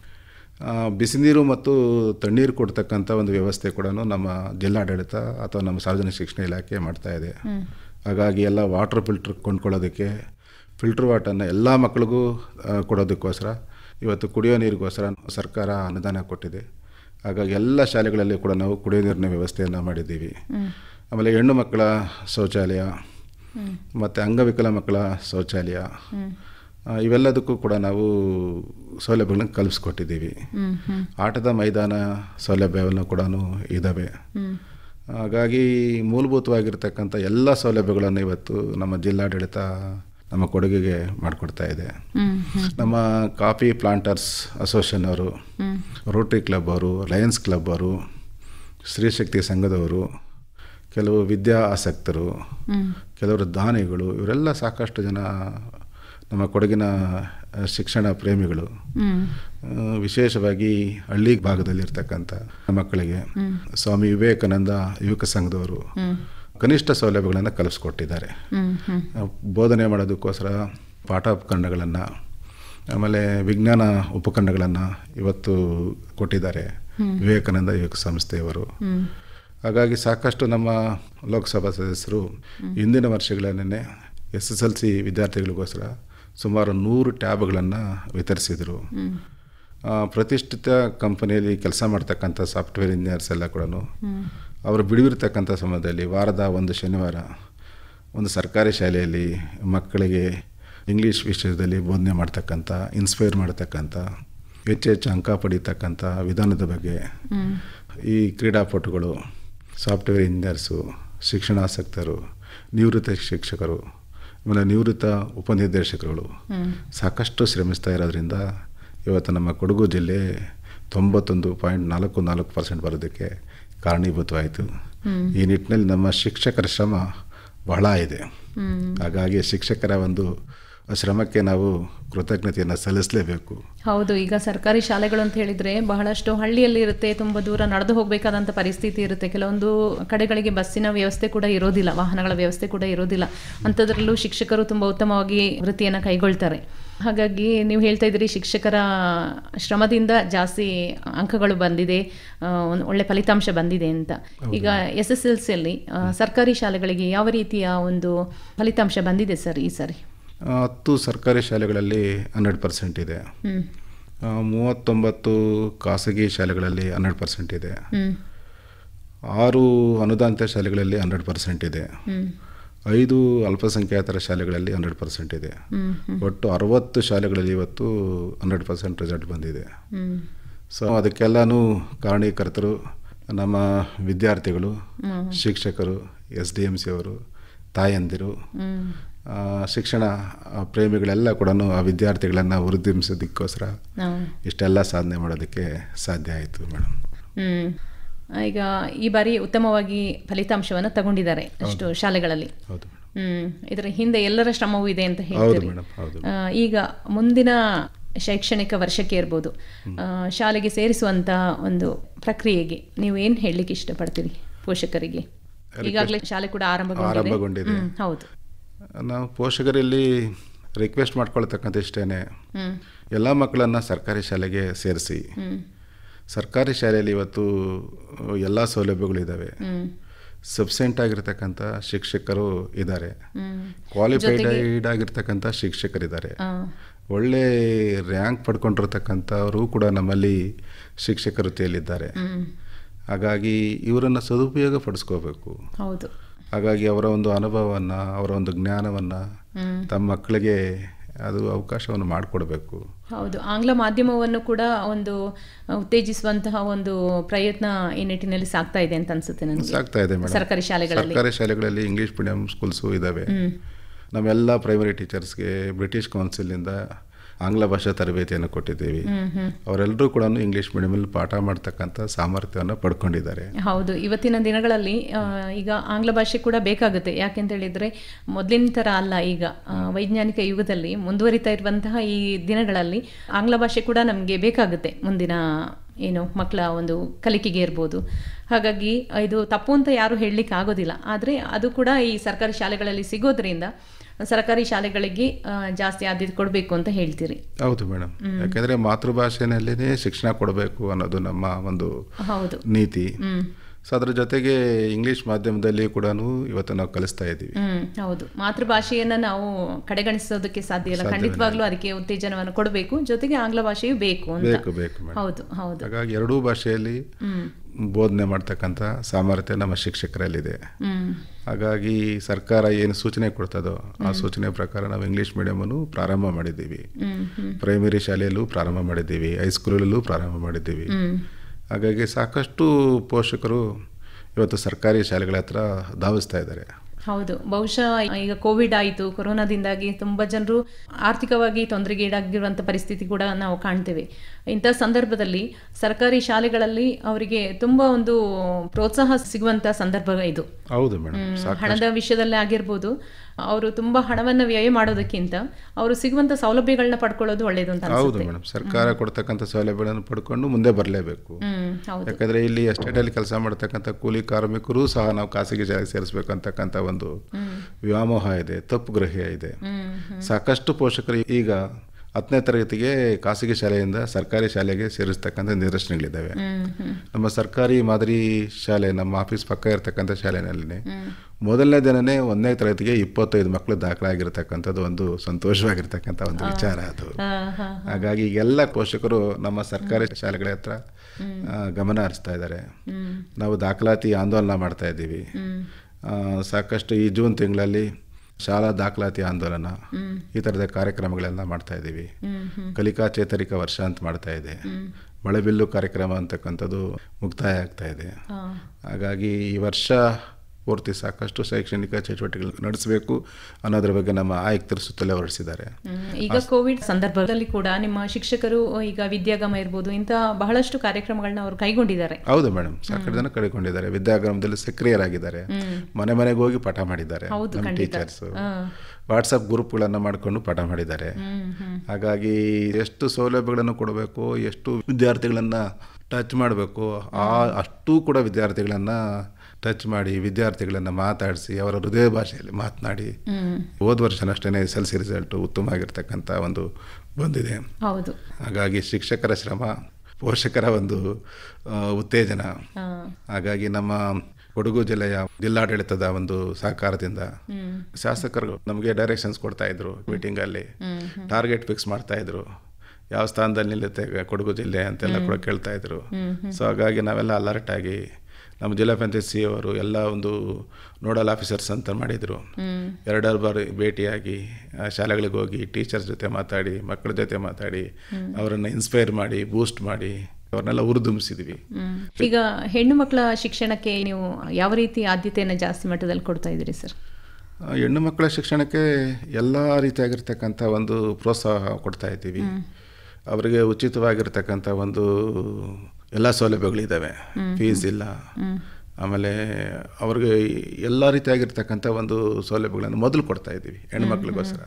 ಆ, ಬಿಸಿ ನೀರು ಮತ್ತು ತಣ್ಣೀರು ಕೊಡ್ತಕ್ಕಂಥ ಒಂದು ವ್ಯವಸ್ಥೆ ಕೂಡ ನಮ್ಮ ಜಿಲ್ಲಾಡಳಿತ ಅಥವಾ ನಮ್ಮ ಸಾರ್ವಜನಿಕ ಶಿಕ್ಷಣ ಇಲಾಖೆ ಮಾಡ್ತಾ ಇದೆ ಹಾಗಾಗಿ ಎಲ್ಲ ವಾಟರ್ ಫಿಲ್ಟ್ರ್ ಕೊಂಡ್ಕೊಳ್ಳೋದಕ್ಕೆ ಫಿಲ್ಟ್ರ್ ವಾಟರ್ನ ಎಲ್ಲ ಮಕ್ಕಳಿಗೂ ಆ, ಕೊಡೋದಕ್ಕೋಸ್ಕರ ಇವತ್ತು ಕುಡಿಯೋ ನೀರಿಗೋಸ್ಕರ ಸರ್ಕಾರ ಅನುದಾನ ಕೊಟ್ಟಿದೆ ಹಾಗಾಗಿ ಎಲ್ಲ ಶಾಲೆಗಳಲ್ಲಿ ಕೂಡ ನಾವು ಕುಡಿಯೋ ನೀರಿನ ವ್ಯವಸ್ಥೆಯನ್ನು ಮಾಡಿದ್ದೀವಿ ಆಮೇಲೆ ಹೆಣ್ಣು ಮಕ್ಕಳ ಶೌಚಾಲಯ ಮತ್ತು ಅಂಗವಿಕಲ ಮಕ್ಕಳ ಶೌಚಾಲಯ ಆ, ಇವೆಲ್ಲದಕ್ಕೂ ಕೂಡ ನಾವು ಸೌಲಭ್ಯಗಳನ್ನು ಕಲ್ಪಿಸ್ಕೊಟ್ಟಿದ್ದೀವಿ ಆಟದ ಮೈದಾನ ಸೌಲಭ್ಯವನ್ನು ಕೂಡ ಇದ್ದಾವೆ ಹಾಗಾಗಿ ಮೂಲಭೂತವಾಗಿರ್ತಕ್ಕಂಥ ಎಲ್ಲ ಸೌಲಭ್ಯಗಳನ್ನು ಇವತ್ತು ನಮ್ಮ ಜಿಲ್ಲಾಡಳಿತ ನಮ್ಮ ಕೊಡುಗೆಗೆ ಮಾಡಿಕೊಡ್ತಾ ಇದೆ ನಮ್ಮ ಕಾಫಿ ಪ್ಲಾಂಟರ್ಸ್ ಅಸೋಸಿಯೇಷನ್ ಅವರು ರೋಟರಿ ಕ್ಲಬ್ ಅವರು ಲಯನ್ಸ್ ಕ್ಲಬ್ ಅವರು ಸ್ತ್ರೀಶಕ್ತಿ ಸಂಘದವರು ಕೆಲವು ವಿದ್ಯಾ ಆಸಕ್ತರು ಕೆಲವರು ದಾನಿಗಳು ಇವರೆಲ್ಲ ಸಾಕಷ್ಟು ಜನ ನಮ್ಮ ಕೊಡಗಿನ ಆ, ಶಿಕ್ಷಣ ಪ್ರೇಮಿಗಳು ಆ, ವಿಶೇಷವಾಗಿ ಹಳ್ಳಿ ಭಾಗದಲ್ಲಿರ್ತಕ್ಕಂಥ ಮಕ್ಕಳಿಗೆ ಸ್ವಾಮಿ ವಿವೇಕಾನಂದ ಯುವಕ ಸಂಘದವರು ಕನಿಷ್ಠ ಸೌಲಭ್ಯಗಳನ್ನು ಕಲಿಸ್ಕೊಟ್ಟಿದ್ದಾರೆ ಆ, ಬೋಧನೆ ಮಾಡೋದಕ್ಕೋಸ್ಕರ ಪಾಠೋಪಕರಣಗಳನ್ನು ಆಮೇಲೆ ವಿಜ್ಞಾನ ಉಪಕರಣಗಳನ್ನು ಇವತ್ತು ಕೊಟ್ಟಿದ್ದಾರೆ ವಿವೇಕಾನಂದ ಯುವಕ ಸಂಸ್ಥೆಯವರು ಹಾಗಾಗಿ ಸಾಕಷ್ಟು ನಮ್ಮ ಲೋಕಸಭಾ ಸದಸ್ಯರು ಹಿಂದಿನ ವರ್ಷಗಳನ್ನೇ ಎಸ್ ಎಸ್ ಎಲ್ ಸಿ ವಿದ್ಯಾರ್ಥಿಗಳಿಗೋಸ್ಕರ ಸುಮಾರು ನೂರು ಟ್ಯಾಬ್ಗಳನ್ನು ವಿತರಿಸಿದರು ಆ, ಪ್ರತಿಷ್ಠಿತ ಕಂಪನಿಯಲ್ಲಿ ಕೆಲಸ ಮಾಡ್ತಕ್ಕಂಥ ಸಾಫ್ಟ್ವೇರ್ ಇಂಜಿನಿಯರ್ಸ್ ಎಲ್ಲ ಕೂಡ ಅವರು ಬಿಡುವಿರ್ತಕ್ಕಂಥ ಸಮಯದಲ್ಲಿ ವಾರದ ಒಂದು ಶನಿವಾರ ಒಂದು ಸರ್ಕಾರಿ ಶಾಲೆಯಲ್ಲಿ ಮಕ್ಕಳಿಗೆ ಇಂಗ್ಲೀಷ್ ವಿಷಯದಲ್ಲಿ ಬೋಧನೆ ಮಾಡ್ತಕ್ಕಂಥ ಇನ್ಸ್ಪೈರ್ ಮಾಡ್ತಕ್ಕಂಥ ಹೆಚ್ಚು ಹೆಚ್ಚು ಅಂಕ ಪಡೀತಕ್ಕಂಥ ವಿಧಾನದ ಬಗ್ಗೆ ಈ ಕ್ರೀಡಾಪಟುಗಳು ಸಾಫ್ಟ್ವೇರ್ ಇಂಜಿನಿಯರ್ಸು ಶಿಕ್ಷಣಾಸಕ್ತರು ನಿವೃತ್ತ ಶಿಕ್ಷಕರು ಆಮೇಲೆ ನಿವೃತ್ತ ಉಪನಿರ್ದೇಶಕರುಗಳು ಸಾಕಷ್ಟು ಶ್ರಮಿಸ್ತಾ ಇರೋದ್ರಿಂದ ಇವತ್ತು ನಮ್ಮ ಕೊಡಗು ಜಿಲ್ಲೆ ತೊಂಬತ್ತೊಂದು ಪಾಯಿಂಟ್ ನಾಲ್ಕು ನಾಲ್ಕು ಪರ್ಸೆಂಟ್ ಬರೋದಕ್ಕೆ ಕಾರಣೀಭೂತವಾಯಿತು ಈ ನಿಟ್ಟಿನಲ್ಲಿ ನಮ್ಮ ಶಿಕ್ಷಕರ ಶ್ರಮ ಬಹಳ ಇದೆ ಹಾಗಾಗಿ ಶಿಕ್ಷಕರ ಒಂದು ಶ್ರಮಕ್ಕೆ ನಾವು ಕೃತಜ್ಞತೆಯನ್ನು ಸಲ್ಲಿಸಲೇಬೇಕು ಹೌದು ಈಗ ಸರ್ಕಾರಿ ಶಾಲೆಗಳು ಅಂತ ಹೇಳಿದ್ರೆ ಬಹಳಷ್ಟು ಹಳ್ಳಿಯಲ್ಲಿ ಇರುತ್ತೆ ತುಂಬ ದೂರ ನಡೆದು ಹೋಗಬೇಕಾದಂಥ ಪರಿಸ್ಥಿತಿ ಇರುತ್ತೆ ಕೆಲವೊಂದು ಕಡೆಗಳಿಗೆ ಬಸ್ಸಿನ ವ್ಯವಸ್ಥೆ ಕೂಡ ಇರೋದಿಲ್ಲ ವಾಹನಗಳ ವ್ಯವಸ್ಥೆ ಕೂಡ ಇರೋದಿಲ್ಲ ಅಂಥದ್ರಲ್ಲೂ ಶಿಕ್ಷಕರು ತುಂಬ ಉತ್ತಮವಾಗಿ ವೃತ್ತಿಯನ್ನು ಕೈಗೊಳ್ತಾರೆ ಹಾಗಾಗಿ ನೀವು ಹೇಳ್ತಾ ಇದ್ದೀರಿ ಶಿಕ್ಷಕರ ಶ್ರಮದಿಂದ ಜಾಸ್ತಿ ಅಂಕಗಳು ಬಂದಿದೆ ಆ, ಒಂದು ಒಳ್ಳೆ ಫಲಿತಾಂಶ ಬಂದಿದೆ ಅಂತ ಈಗ ಎಸ್ ಎಸ್ ಎಲ್ ಸಿಯಲ್ಲಿ ಸರ್ಕಾರಿ ಶಾಲೆಗಳಿಗೆ ಯಾವ ರೀತಿಯ ಒಂದು ಫಲಿತಾಂಶ ಬಂದಿದೆ ಸರ್ ಈ ಸಾರಿ ಆ, ಹತ್ತು ಸರ್ಕಾರಿ ಶಾಲೆಗಳಲ್ಲಿ ಹನ್ನೆರಡು ಪರ್ಸೆಂಟ್ ಇದೆ ಹ್ಮ್ ಆ, ಮೂವತ್ತೊಂಬತ್ತು ಖಾಸಗಿ ಶಾಲೆಗಳಲ್ಲಿ ಹನ್ನೆರಡು ಪರ್ಸೆಂಟ್ ಇದೆ ಹ್ಮ್ ಆರು ಅನುದಾನಿತ ಶಾಲೆಗಳಲ್ಲಿ ಹಂಡ್ರೆಡ್ ಪರ್ಸೆಂಟ್ ಇದೆ ಹ್ಮ್ ಐದು ಅಲ್ಪಸಂಖ್ಯಾತರ ಶಾಲೆಗಳಲ್ಲಿ ಹಂಡ್ರೆಡ್ ಪರ್ಸೆಂಟ್ ಇದೆ ಹ್ಮ್ ಒಟ್ಟು ಅರವತ್ತು ಶಾಲೆಗಳಲ್ಲಿ ಇವತ್ತು ಹಂಡ್ರೆಡ್ ಪರ್ಸೆಂಟ್ ರಿಸಲ್ಟ್ ಬಂದಿದೆ ಹ್ಮ್ ಸೊ ಅದಕ್ಕೆಲ್ಲನೂ ಕಾರಣೀಕರ್ತರು ನಮ್ಮ ವಿದ್ಯಾರ್ಥಿಗಳು ಶಿಕ್ಷಕರು ಎಸ್ ಡಿ ಎಮ್ ಸಿ ಅವರು ತಾಯಂದಿರು ಹ್ಮ್ ಆ, ಶಿಕ್ಷಣ ಆ, ಪ್ರೇಮಿಗಳೆಲ್ಲ ಕೂಡ ಆ ವಿದ್ಯಾರ್ಥಿಗಳನ್ನು ವೃದ್ಧಿಸೋದಕ್ಕೋಸ್ಕರ ನಾವು ಇಷ್ಟೆಲ್ಲ ಸಾಧನೆ ಮಾಡೋದಕ್ಕೆ ಸಾಧ್ಯ ಆಯಿತು ಮೇಡಮ್ ಹ್ಮ್ ಈಗ ಈ ಬಾರಿ ಉತ್ತಮವಾಗಿ ಫಲಿತಾಂಶವನ್ನು ತಗೊಂಡಿದ್ದಾರೆ ಅಷ್ಟು ಶಾಲೆಗಳಲ್ಲಿ ಹೌದು ಮೇಡಮ್ ಹ್ಮ್ ಇದರ ಹಿಂದೆ ಎಲ್ಲರ ಶ್ರಮವೂ ಇದೆ ಅಂತ ಹೌದು ಹೇಳ್ತೀರಿ ಮೇಡಮ್ ಹೌದು ಆ, ಈಗ ಮುಂದಿನ ಶೈಕ್ಷಣಿಕ ವರ್ಷಕ್ಕೆ ಇರ್ಬೋದು ಆ, ಶಾಲೆಗೆ ಸೇರಿಸುವಂತ ಒಂದು ಪ್ರಕ್ರಿಯೆಗೆ ನೀವು ಏನು ಹೇಳಲಿಕ್ಕೆ ಇಷ್ಟಪಡ್ತೀರಿ ಪೋಷಕರಿಗೆ ಈಗಾಗಲೇ ಶಾಲೆ ಕೂಡ ಆರಂಭಗೊಂಡಿದೆ ಆರಂಭಗೊಂಡಿದೆ. ಹ್ಮ್, ಹೌದು ನಾವು ಪೋಷಕರಲ್ಲಿ ರಿಕ್ವೆಸ್ಟ್ ಮಾಡ್ಕೊಳ್ತಕ್ಕಂಥ ಇಷ್ಟೇ ಹ್ಮ್ ಎಲ್ಲ ಮಕ್ಕಳನ್ನು ಸರ್ಕಾರಿ ಶಾಲೆಗೆ ಸೇರಿಸಿ ಹ್ಮ್ ಸರ್ಕಾರಿ ಶಾಲೆಯಲ್ಲಿ ಇವತ್ತು ಎಲ್ಲ ಸೌಲಭ್ಯಗಳಿದ್ದಾವೆ ಹ್ಮ್ ಸಬ್ಸೆಂಟ್ ಆಗಿರ್ತಕ್ಕಂಥ ಶಿಕ್ಷಕರು ಇದ್ದಾರೆ ಹ್ಮ್ ಕ್ವಾಲಿಫೈಡ್ ಆಗಿರ್ತಕ್ಕಂಥ ಶಿಕ್ಷಕರಿದ್ದಾರೆ ಆ, ಒಳ್ಳೆ ರ್ಯಾಂಕ್ ಪಡ್ಕೊಂಡಿರ್ತಕ್ಕಂಥವರು ಕೂಡ ನಮ್ಮಲ್ಲಿ ಶಿಕ್ಷಕ ವೃತ್ತಿಯಲ್ಲಿದ್ದಾರೆ ಹ್ಮ್ ಹಾಗಾಗಿ ಇವರನ್ನು ಸದುಪಯೋಗ ಪಡಿಸ್ಕೋಬೇಕು ಹೌದು ಹಾಗಾಗಿ ಅವರ ಒಂದು ಅನುಭವವನ್ನು ಅವರ ಒಂದು ಜ್ಞಾನವನ್ನು ಹ್ಮ್ ತಮ್ಮ ಮಕ್ಕಳಿಗೆ ಅದು ಅವಕಾಶವನ್ನು ಮಾಡಿಕೊಡ್ಬೇಕು ಹೌದು ಆಂಗ್ಲ ಮಾಧ್ಯಮವನ್ನು ಕೂಡ ಒಂದು ಉತ್ತೇಜಿಸುವಂತಹ ಒಂದು ಪ್ರಯತ್ನ ಈ ನಿಟ್ಟಿನಲ್ಲಿ ಸಾಗ್ತಾ ಇದೆ ಅಂತ ಅನ್ಸುತ್ತೆ ನನಗೆ ಸಾಗ್ತಾ ಇದೆ ಮೇಡಮ್ ಸರ್ಕಾರಿ ಶಾಲೆಗಳಲ್ಲಿ ಸರ್ಕಾರಿ ಶಾಲೆಗಳಲ್ಲಿ ಇಂಗ್ಲೀಷ್ ಮೀಡಿಯಂ ಸ್ಕೂಲ್ಸು ಇದ್ದಾವೆ ನಮ್ಮೆಲ್ಲ ಪ್ರೈಮರಿ ಟೀಚರ್ಸ್ಗೆ ಬ್ರಿಟಿಷ್ ಕೌನ್ಸಿಲಿಂದ ಆಂಗ್ಲ ಭಾಷಾ ತರಬೇತಿಯನ್ನು ಕೊಟ್ಟಿದ್ದೀವಿ ಅವರೆಲ್ಲರೂ ಕೂಡ ಇಂಗ್ಲೀಷ್ ಮೀಡಿಯಮಲ್ಲಿ ಪಾಠ ಮಾಡ್ತಕ್ಕಂಥ ಸಾಮರ್ಥ್ಯವನ್ನು ಪಡ್ಕೊಂಡಿದ್ದಾರೆ ಹೌದು ಇವತ್ತಿನ ದಿನಗಳಲ್ಲಿ ಆ, ಈಗ ಆಂಗ್ಲ ಭಾಷೆ ಕೂಡ ಬೇಕಾಗುತ್ತೆ ಯಾಕೆಂತ ಹೇಳಿದ್ರೆ ಮೊದಲಿನ ಥರ ಅಲ್ಲ ಈಗ ಆ, ವೈಜ್ಞಾನಿಕ ಯುಗದಲ್ಲಿ ಮುಂದುವರಿತಾ ಇರುವಂತಹ ಈ ದಿನಗಳಲ್ಲಿ ಆಂಗ್ಲ ಭಾಷೆ ಕೂಡ ನಮಗೆ ಬೇಕಾಗುತ್ತೆ ಮುಂದಿನ ಏನು ಮಕ್ಕಳ ಒಂದು ಕಲಿಕೆಗೆ ಇರ್ಬೋದು ಹಾಗಾಗಿ ಇದು ತಪ್ಪು ಅಂತ ಯಾರು ಹೇಳಲಿಕ್ಕೆ ಆಗೋದಿಲ್ಲ ಆದರೆ ಅದು ಕೂಡ ಈ ಸರ್ಕಾರಿ ಶಾಲೆಗಳಲ್ಲಿ ಸಿಗೋದ್ರಿಂದ ಸರ್ಕಾರಿ ಶಾಲೆಗಳಿಗೆ ಆ, ಜಾಸ್ತಿ ಆದ್ಯತೆ ಕೊಡಬೇಕು ಅಂತ ಹೇಳ್ತೀರಿ ಹೌದು ಮೇಡಮ್ ಯಾಕೆಂದರೆ ಮಾತೃಭಾಷೆನಲ್ಲೇ ಶಿಕ್ಷಣ ಕೊಡಬೇಕು ಅನ್ನೋದು ನಮ್ಮ ಒಂದು ಹೌದು ನೀತಿ ಹ್ಮ್ ಸೊ ಅದ್ರ ಜೊತೆಗೆ ಇಂಗ್ಲೀಷ್ ಮಾಧ್ಯಮದಲ್ಲಿ ಕೂಡ ಇವತ್ತು ನಾವು ಕಲಿಸ್ತಾ ಇದ್ದೀವಿ ಹ್ಮ್ ಹೌದು ಮಾತೃಭಾಷೆಯನ್ನ ನಾವು ಕಡೆಗಣಿಸೋದಕ್ಕೆ ಸಾಧ್ಯ ಇಲ್ಲ ಖಂಡಿತವಾಗ್ಲೂ ಅದಕ್ಕೆ ಉತ್ತೇಜನವನ್ನು ಕೊಡಬೇಕು ಜೊತೆಗೆ ಆಂಗ್ಲ ಭಾಷೆಯೂ ಬೇಕು ಅಂತ ಬೇಕು ಬೇಕು ಮೇಡಮ್ ಹೌದು ಹೌದು ಹಾಗಾಗಿ ಎರಡೂ ಭಾಷೆಯಲ್ಲಿ ಹ್ಮ್ ಬೋಧನೆ ಮಾಡ್ತಕ್ಕಂಥ ಸಾಮರ್ಥ್ಯ ನಮ್ಮ ಶಿಕ್ಷಕರಲ್ಲಿದೆ ಹ್ಮ್ ಹಾಗಾಗಿ ಸರ್ಕಾರ ಏನು ಸೂಚನೆ ಕೊಡ್ತದೋ ಆ ಸೂಚನೆ ಪ್ರಕಾರ ನಾವು ಇಂಗ್ಲೀಷ್ ಮೀಡಿಯಮನ್ನು ಪ್ರಾರಂಭ ಮಾಡಿದ್ದೀವಿ ಹ್ಮ್ ಹ್ಮ್ ಪ್ರೈಮರಿ ಶಾಲೆಯಲ್ಲೂ ಪ್ರಾರಂಭ ಮಾಡಿದ್ದೀವಿ ಹೈಸ್ಕೂಲಲ್ಲೂ ಪ್ರಾರಂಭ ಮಾಡಿದ್ದೀವಿ ಹ್ಮ್ ಹಾಗಾಗಿ ಸಾಕಷ್ಟು ಪೋಷಕರು ಇವತ್ತು ಸರ್ಕಾರಿ ಶಾಲೆಗಳ ಹತ್ರ ಧಾವಿಸ್ತಾ ಇದ್ದಾರೆ ಹೌದು ಬಹುಶಃ ಈಗ ಕೋವಿಡ್ ಆಯಿತು ಕೊರೋನಾದಿಂದಾಗಿ ತುಂಬ ಜನರು ಆರ್ಥಿಕವಾಗಿ ತೊಂದರೆಗೀಡಾಗಿರುವಂಥ ಪರಿಸ್ಥಿತಿ ಕೂಡ ನಾವು ಕಾಣ್ತೇವೆ ಇಂಥ ಸಂದರ್ಭದಲ್ಲಿ ಸರ್ಕಾರಿ ಶಾಲೆಗಳಲ್ಲಿ ಅವರಿಗೆ ತುಂಬ ಒಂದು ಪ್ರೋತ್ಸಾಹ ಸಿಗುವಂಥ ಸಂದರ್ಭ ಇದು ಹೌದು ಮೇಡಮ್ ಹ್ಮ್, ಹಣದ ವಿಷಯದಲ್ಲೇ ಆಗಿರ್ಬೋದು ಅವರು ತುಂಬಾ ಹಣವನ್ನು ವ್ಯಯ ಮಾಡೋದಕ್ಕಿಂತ ಅವರು ಸಿಗುವಂತ ಸೌಲಭ್ಯಗಳನ್ನ ಪಡ್ಕೊಳ್ಳೋದು ಒಳ್ಳೇದು ಅಂತ ಹೌದು ಅನ್ಸುತ್ತೆ ಮೇಡಮ್ ಸರ್ಕಾರ ಕೊಡ್ತಕ್ಕಂಥ ಸೌಲಭ್ಯಗಳನ್ನು ಪಡ್ಕೊಂಡು ಮುಂದೆ ಬರಲೇಬೇಕು ಹ್ಮ್ ಹೌದು ಯಾಕಂದ್ರೆ ಇಲ್ಲಿ ಎಸ್ಟೇಟಲ್ಲಿ ಕೆಲಸ ಮಾಡ್ತಕ್ಕಂಥ ಕೂಲಿ ಕಾರ್ಮಿಕರು ಸಹ ನಾವು ಖಾಸಗಿ ಶಾಲೆಗೆ ಸೇರಿಸ್ಬೇಕು ಅಂತಕ್ಕಂಥ ಒಂದು ವ್ಯಾಮೋಹ ಇದೆ ತಪ್ಪು ಗ್ರಹ್ಯ ಇದೆ ಹ್ಮ್ ಸಾಕಷ್ಟು ಪೋಷಕರು ಈಗ ಹತ್ತನೇ ತರಗತಿಗೆ ಖಾಸಗಿ ಶಾಲೆಯಿಂದ ಸರ್ಕಾರಿ ಶಾಲೆಗೆ ಸೇರಿಸ್ತಕ್ಕಂಥ ನಿದರ್ಶನಗಳಿದ್ದಾವೆ ಹ್ಮ್ ಹ್ಮ್ ನಮ್ಮ ಸರ್ಕಾರಿ ಮಾದರಿ ಶಾಲೆ ನಮ್ಮ ಆಫೀಸ್ ಪಕ್ಕ ಇರತಕ್ಕಂಥ ಶಾಲೆನಲ್ಲಿ ಮೊದಲನೇ ದಿನನೇ ಒಂದನೇ ತರಗತಿಗೆ ಇಪ್ಪತ್ತೈದು ಮಕ್ಕಳು ದಾಖಲಾಗಿರ್ತಕ್ಕಂಥದ್ದು ಒಂದು ಸಂತೋಷವಾಗಿರ್ತಕ್ಕಂಥ ಒಂದು ವಿಚಾರ ಅದು ಹಾ ಹಾ ಹಾಗಾಗಿ ಎಲ್ಲ ಪೋಷಕರು ನಮ್ಮ ಸರ್ಕಾರಿ ಶಾಲೆಗಳ ಹತ್ರ ಆ, ಗಮನ ಹರಿಸ್ತಾ ಇದ್ದಾರೆ ಹ್ಮ್ ನಾವು ದಾಖಲಾತಿ ಆಂದೋಲನ ಮಾಡ್ತಾ ಇದ್ದೀವಿ ಹ್ಮ್ ಆ, ಸಾಕಷ್ಟು ಈ ಜೂನ್ ತಿಂಗಳಲ್ಲಿ ಶಾಲಾ ದಾಖಲಾತಿ ಆಂದೋಲನ ಈ ಥರದ ಕಾರ್ಯಕ್ರಮಗಳೆಲ್ಲ ಮಾಡ್ತಾ ಇದ್ದೀವಿ ಹ್ಮ್ ಹ್ಮ್ ಕಲಿಕಾ ಚೇತರಿಕಾ ವರ್ಷ ಅಂತ ಮಾಡ್ತಾ ಇದೆ ಮಳೆಬಿಲ್ಲು ಕಾರ್ಯಕ್ರಮ ಅಂತಕ್ಕಂಥದ್ದು ಮುಕ್ತಾಯ ಆಗ್ತಾ ಇದೆ ಹಾ ಹಾಗಾಗಿ ಈ ವರ್ಷ ಪೂರ್ತಿ ಸಾಕಷ್ಟು ಶೈಕ್ಷಣಿಕ ಚಟುವಟಿಕೆಗಳು ನಡೆಸಬೇಕು ಅನ್ನೋದ್ರ ಬಗ್ಗೆ ನಮ್ಮ ಆಯುಕ್ತರು ಸುತ್ತಲೇ ಹೊರಡಿಸಿದ್ದಾರೆ ಹ್ಮ್. ಈಗ ಕೋವಿಡ್ ಸಂದರ್ಭದಲ್ಲಿ ಕೂಡ ನಿಮ್ಮ ಶಿಕ್ಷಕರು ಈಗ ವಿದ್ಯಾಗಮ ಇರ್ಬೋದು ಇಂಥ ಬಹಳಷ್ಟು ಕಾರ್ಯಕ್ರಮಗಳನ್ನ ಅವರು ಕೈಗೊಂಡಿದ್ದಾರೆ ಹೌದು ಮೇಡಮ್ ಸಾಕಷ್ಟು ಜನ ಕಳ್ಕೊಂಡಿದ್ದಾರೆ ವಿದ್ಯಾಗ್ರಾಮದಲ್ಲಿ ಸಕ್ರಿಯರಾಗಿದ್ದಾರೆ ಮನೆ ಮನೆಗೆ ಹೋಗಿ ಪಾಠ ಮಾಡಿದ್ದಾರೆ ಹೌದು, ನಮ್ಮ ಖಂಡಿತ. ಟೀಚರ್ಸ್ ಹಾ. ವಾಟ್ಸಪ್ ಗ್ರೂಪ್ಗಳನ್ನು ಮಾಡಿಕೊಂಡು ಪಾಠ ಮಾಡಿದ್ದಾರೆ ಹ್ಮ್ ಹ್ಮ್ ಹಾಗಾಗಿ ಎಷ್ಟು ಸೌಲಭ್ಯಗಳನ್ನು ಕೊಡಬೇಕು ಎಷ್ಟು ವಿದ್ಯಾರ್ಥಿಗಳನ್ನು ಟಚ್ ಮಾಡಬೇಕು ಆ ಅಷ್ಟೂ ಕೂಡ ವಿದ್ಯಾರ್ಥಿಗಳನ್ನು ಟಚ್ ಮಾಡಿ ವಿದ್ಯಾರ್ಥಿಗಳನ್ನು ಮಾತಾಡಿಸಿ ಅವರ ಹೃದಯ ಭಾಷೆಯಲ್ಲಿ ಮಾತನಾಡಿ ಹೋದ ವರ್ಷನಷ್ಟೇ ಎಸ್ ಎಲ್ ಸಿ ರಿಸಲ್ಟು ಉತ್ತಮವಾಗಿರ್ತಕ್ಕಂಥ ಒಂದು ಬಂದಿದೆ ಹೌದು ಹಾಗಾಗಿ ಶಿಕ್ಷಕರ ಶ್ರಮ ಪೋಷಕರ ಒಂದು ಆ, ಉತ್ತೇಜನ ಆ, ಹಾಗಾಗಿ ನಮ್ಮ ಕೊಡಗು ಜಿಲ್ಲೆಯ ಜಿಲ್ಲಾಡಳಿತದ ಒಂದು ಸಹಕಾರದಿಂದ ಶಾಸಕರು ನಮಗೆ ಡೈರೆಕ್ಷನ್ಸ್ ಕೊಡ್ತಾ ಇದ್ರು ಮೀಟಿಂಗಲ್ಲಿ ಟಾರ್ಗೆಟ್ ಫಿಕ್ಸ್ ಮಾಡ್ತಾ ಇದ್ರು ಯಾವ ಸ್ಥಾನದಲ್ಲಿ ನಿಲ್ಲುತ್ತೆ ಕೊಡಗು ಜಿಲ್ಲೆ ಅಂತೆಲ್ಲ ಕೂಡ ಕೇಳ್ತಾ ಇದ್ರು ಸೊ ಹಾಗಾಗಿ ನಾವೆಲ್ಲ ಅಲರ್ಟ್ ಆಗಿ ನಮ್ಮ ಜಿಲ್ಲಾ ಪಂಚಾಯತ್ ಸಿ ಅವರು ಎಲ್ಲ ಒಂದು ನೋಡಲ್ ಆಫೀಸರ್ಸ್ ಅಂತ ಮಾಡಿದರು ಎರಡೆರಡು ಬಾರಿ ಭೇಟಿಯಾಗಿ ಆ ಶಾಲೆಗಳಿಗೆ ಹೋಗಿ ಟೀಚರ್ಸ್ ಜೊತೆ ಮಾತಾಡಿ ಮಕ್ಕಳ ಜೊತೆ ಮಾತಾಡಿ ಅವರನ್ನು ಇನ್ಸ್ಪೈರ್ ಮಾಡಿ ಬೂಸ್ಟ್ ಮಾಡಿ ಅವ್ರನ್ನೆಲ್ಲ ಹುರಿದುಂಬಿಸಿದ್ವಿ ಹ್ಮ್. ಈಗ ಹೆಣ್ಣು ಮಕ್ಕಳ ಶಿಕ್ಷಣಕ್ಕೆ ನೀವು ಯಾವ ರೀತಿ ಆದ್ಯತೆಯನ್ನು ಜಾಸ್ತಿ ಮಟ್ಟದಲ್ಲಿ ಕೊಡ್ತಾ ಇದ್ದೀರಿ ಸರ್ ಆ, ಹೆಣ್ಣು ಮಕ್ಕಳ ಶಿಕ್ಷಣಕ್ಕೆ ಎಲ್ಲ ರೀತಿಯಾಗಿರ್ತಕ್ಕಂಥ ಒಂದು ಪ್ರೋತ್ಸಾಹ ಕೊಡ್ತಾ ಇದ್ದೀವಿ ಅವರಿಗೆ ಉಚಿತವಾಗಿರ್ತಕ್ಕಂಥ ಒಂದು ಎಲ್ಲ ಸೌಲಭ್ಯಗಳಿದ್ದಾವೆ ಫೀಸ್ ಇಲ್ಲ ಆಮೇಲೆ ಅವ್ರಿಗೆ ಎಲ್ಲ ರೀತಿಯಾಗಿರ್ತಕ್ಕಂಥ ಒಂದು ಸೌಲಭ್ಯಗಳನ್ನು ಮೊದಲು ಕೊಡ್ತಾ ಇದ್ದೀವಿ ಹೆಣ್ಮಕ್ಳಿಗೋಸ್ಕರ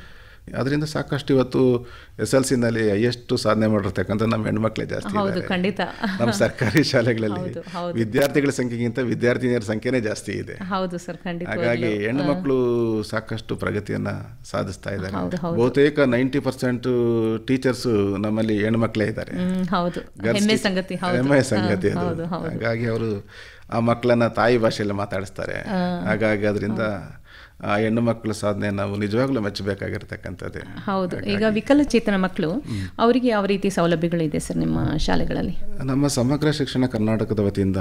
ಅದರಿಂದ ಸಾಕಷ್ಟು ಇವತ್ತು ಎಸ್ ಎಲ್ ಸಿನಲ್ಲಿ ಹೈಯೆಸ್ಟ್ ಸಾಧನೆ ಮಾಡಿರ್ತಕ್ಕಂಥ ನಮ್ಮ ಹೆಣ್ಮಕ್ಳೇ ಜಾಸ್ತಿ ಹೌದು ಇದ್ದಾರೆ. ಖಂಡಿತ ನಮ್ಮ ಸರ್ಕಾರಿ ಶಾಲೆಗಳಲ್ಲಿ ಹೌದು, ಹೌದು. ವಿದ್ಯಾರ್ಥಿಗಳ ಸಂಖ್ಯೆಗಿಂತ ವಿದ್ಯಾರ್ಥಿನಿಯರ ಸಂಖ್ಯೆನೇ ಜಾಸ್ತಿ ಇದೆ ಹೌದು ಸರ್ ಖಂಡಿತ ಹಾಗಾಗಿ ಹೆಣ್ಣು ಮಕ್ಕಳು ಸಾಕಷ್ಟು ಪ್ರಗತಿಯನ್ನ ಸಾಧಿಸ್ತಾ ಇದ್ದಾರೆ ಹೌದು, ಹೌದು. ಬಹುತೇಕ ನೈಂಟಿ ಪರ್ಸೆಂಟ್ ಟೀಚರ್ಸ್ ನಮ್ಮಲ್ಲಿ ಹೆಣ್ಮಕ್ಳೇ ಇದ್ದಾರೆ ಹ್ಮ್, ಹೌದು Girls ಹೆಮ್ಮೆ teach- ಸಂಗತಿ ಹೌದು ಹೆಮ್ಮೆ ಸಂಗತಿ ಹಾ, ಅದು ಹೌದು ಹೌದು ಹಾಗಾಗಿ ಅವರು ಆ ಮಕ್ಕಳನ್ನ ತಾಯಿ ಭಾಷೆಯಲ್ಲಿ ಮಾತಾಡಿಸ್ತಾರೆ ಹಾಗಾಗಿ ಅದರಿಂದ ಆ ಹೆಣ್ಣು ಮಕ್ಕಳ ಸಾಧನೆ ನಾವು ನಿಜವಾಗ್ಲೂ ಮೆಚ್ಚಬೇಕಾಗಿರ್ತಕ್ಕಂಥದ್ದೇ ಹೌದು ಈಗ ವಿಕಲಚೇತನ ಮಕ್ಕಳು ಅವರಿಗೆ ಯಾವ ರೀತಿ ಸೌಲಭ್ಯಗಳಿದೆ ಸರ್ ನಿಮ್ಮ ಶಾಲೆಗಳಲ್ಲಿ ನಮ್ಮ ಸಮಗ್ರ ಶಿಕ್ಷಣ ಕರ್ನಾಟಕದ ವತಿಯಿಂದ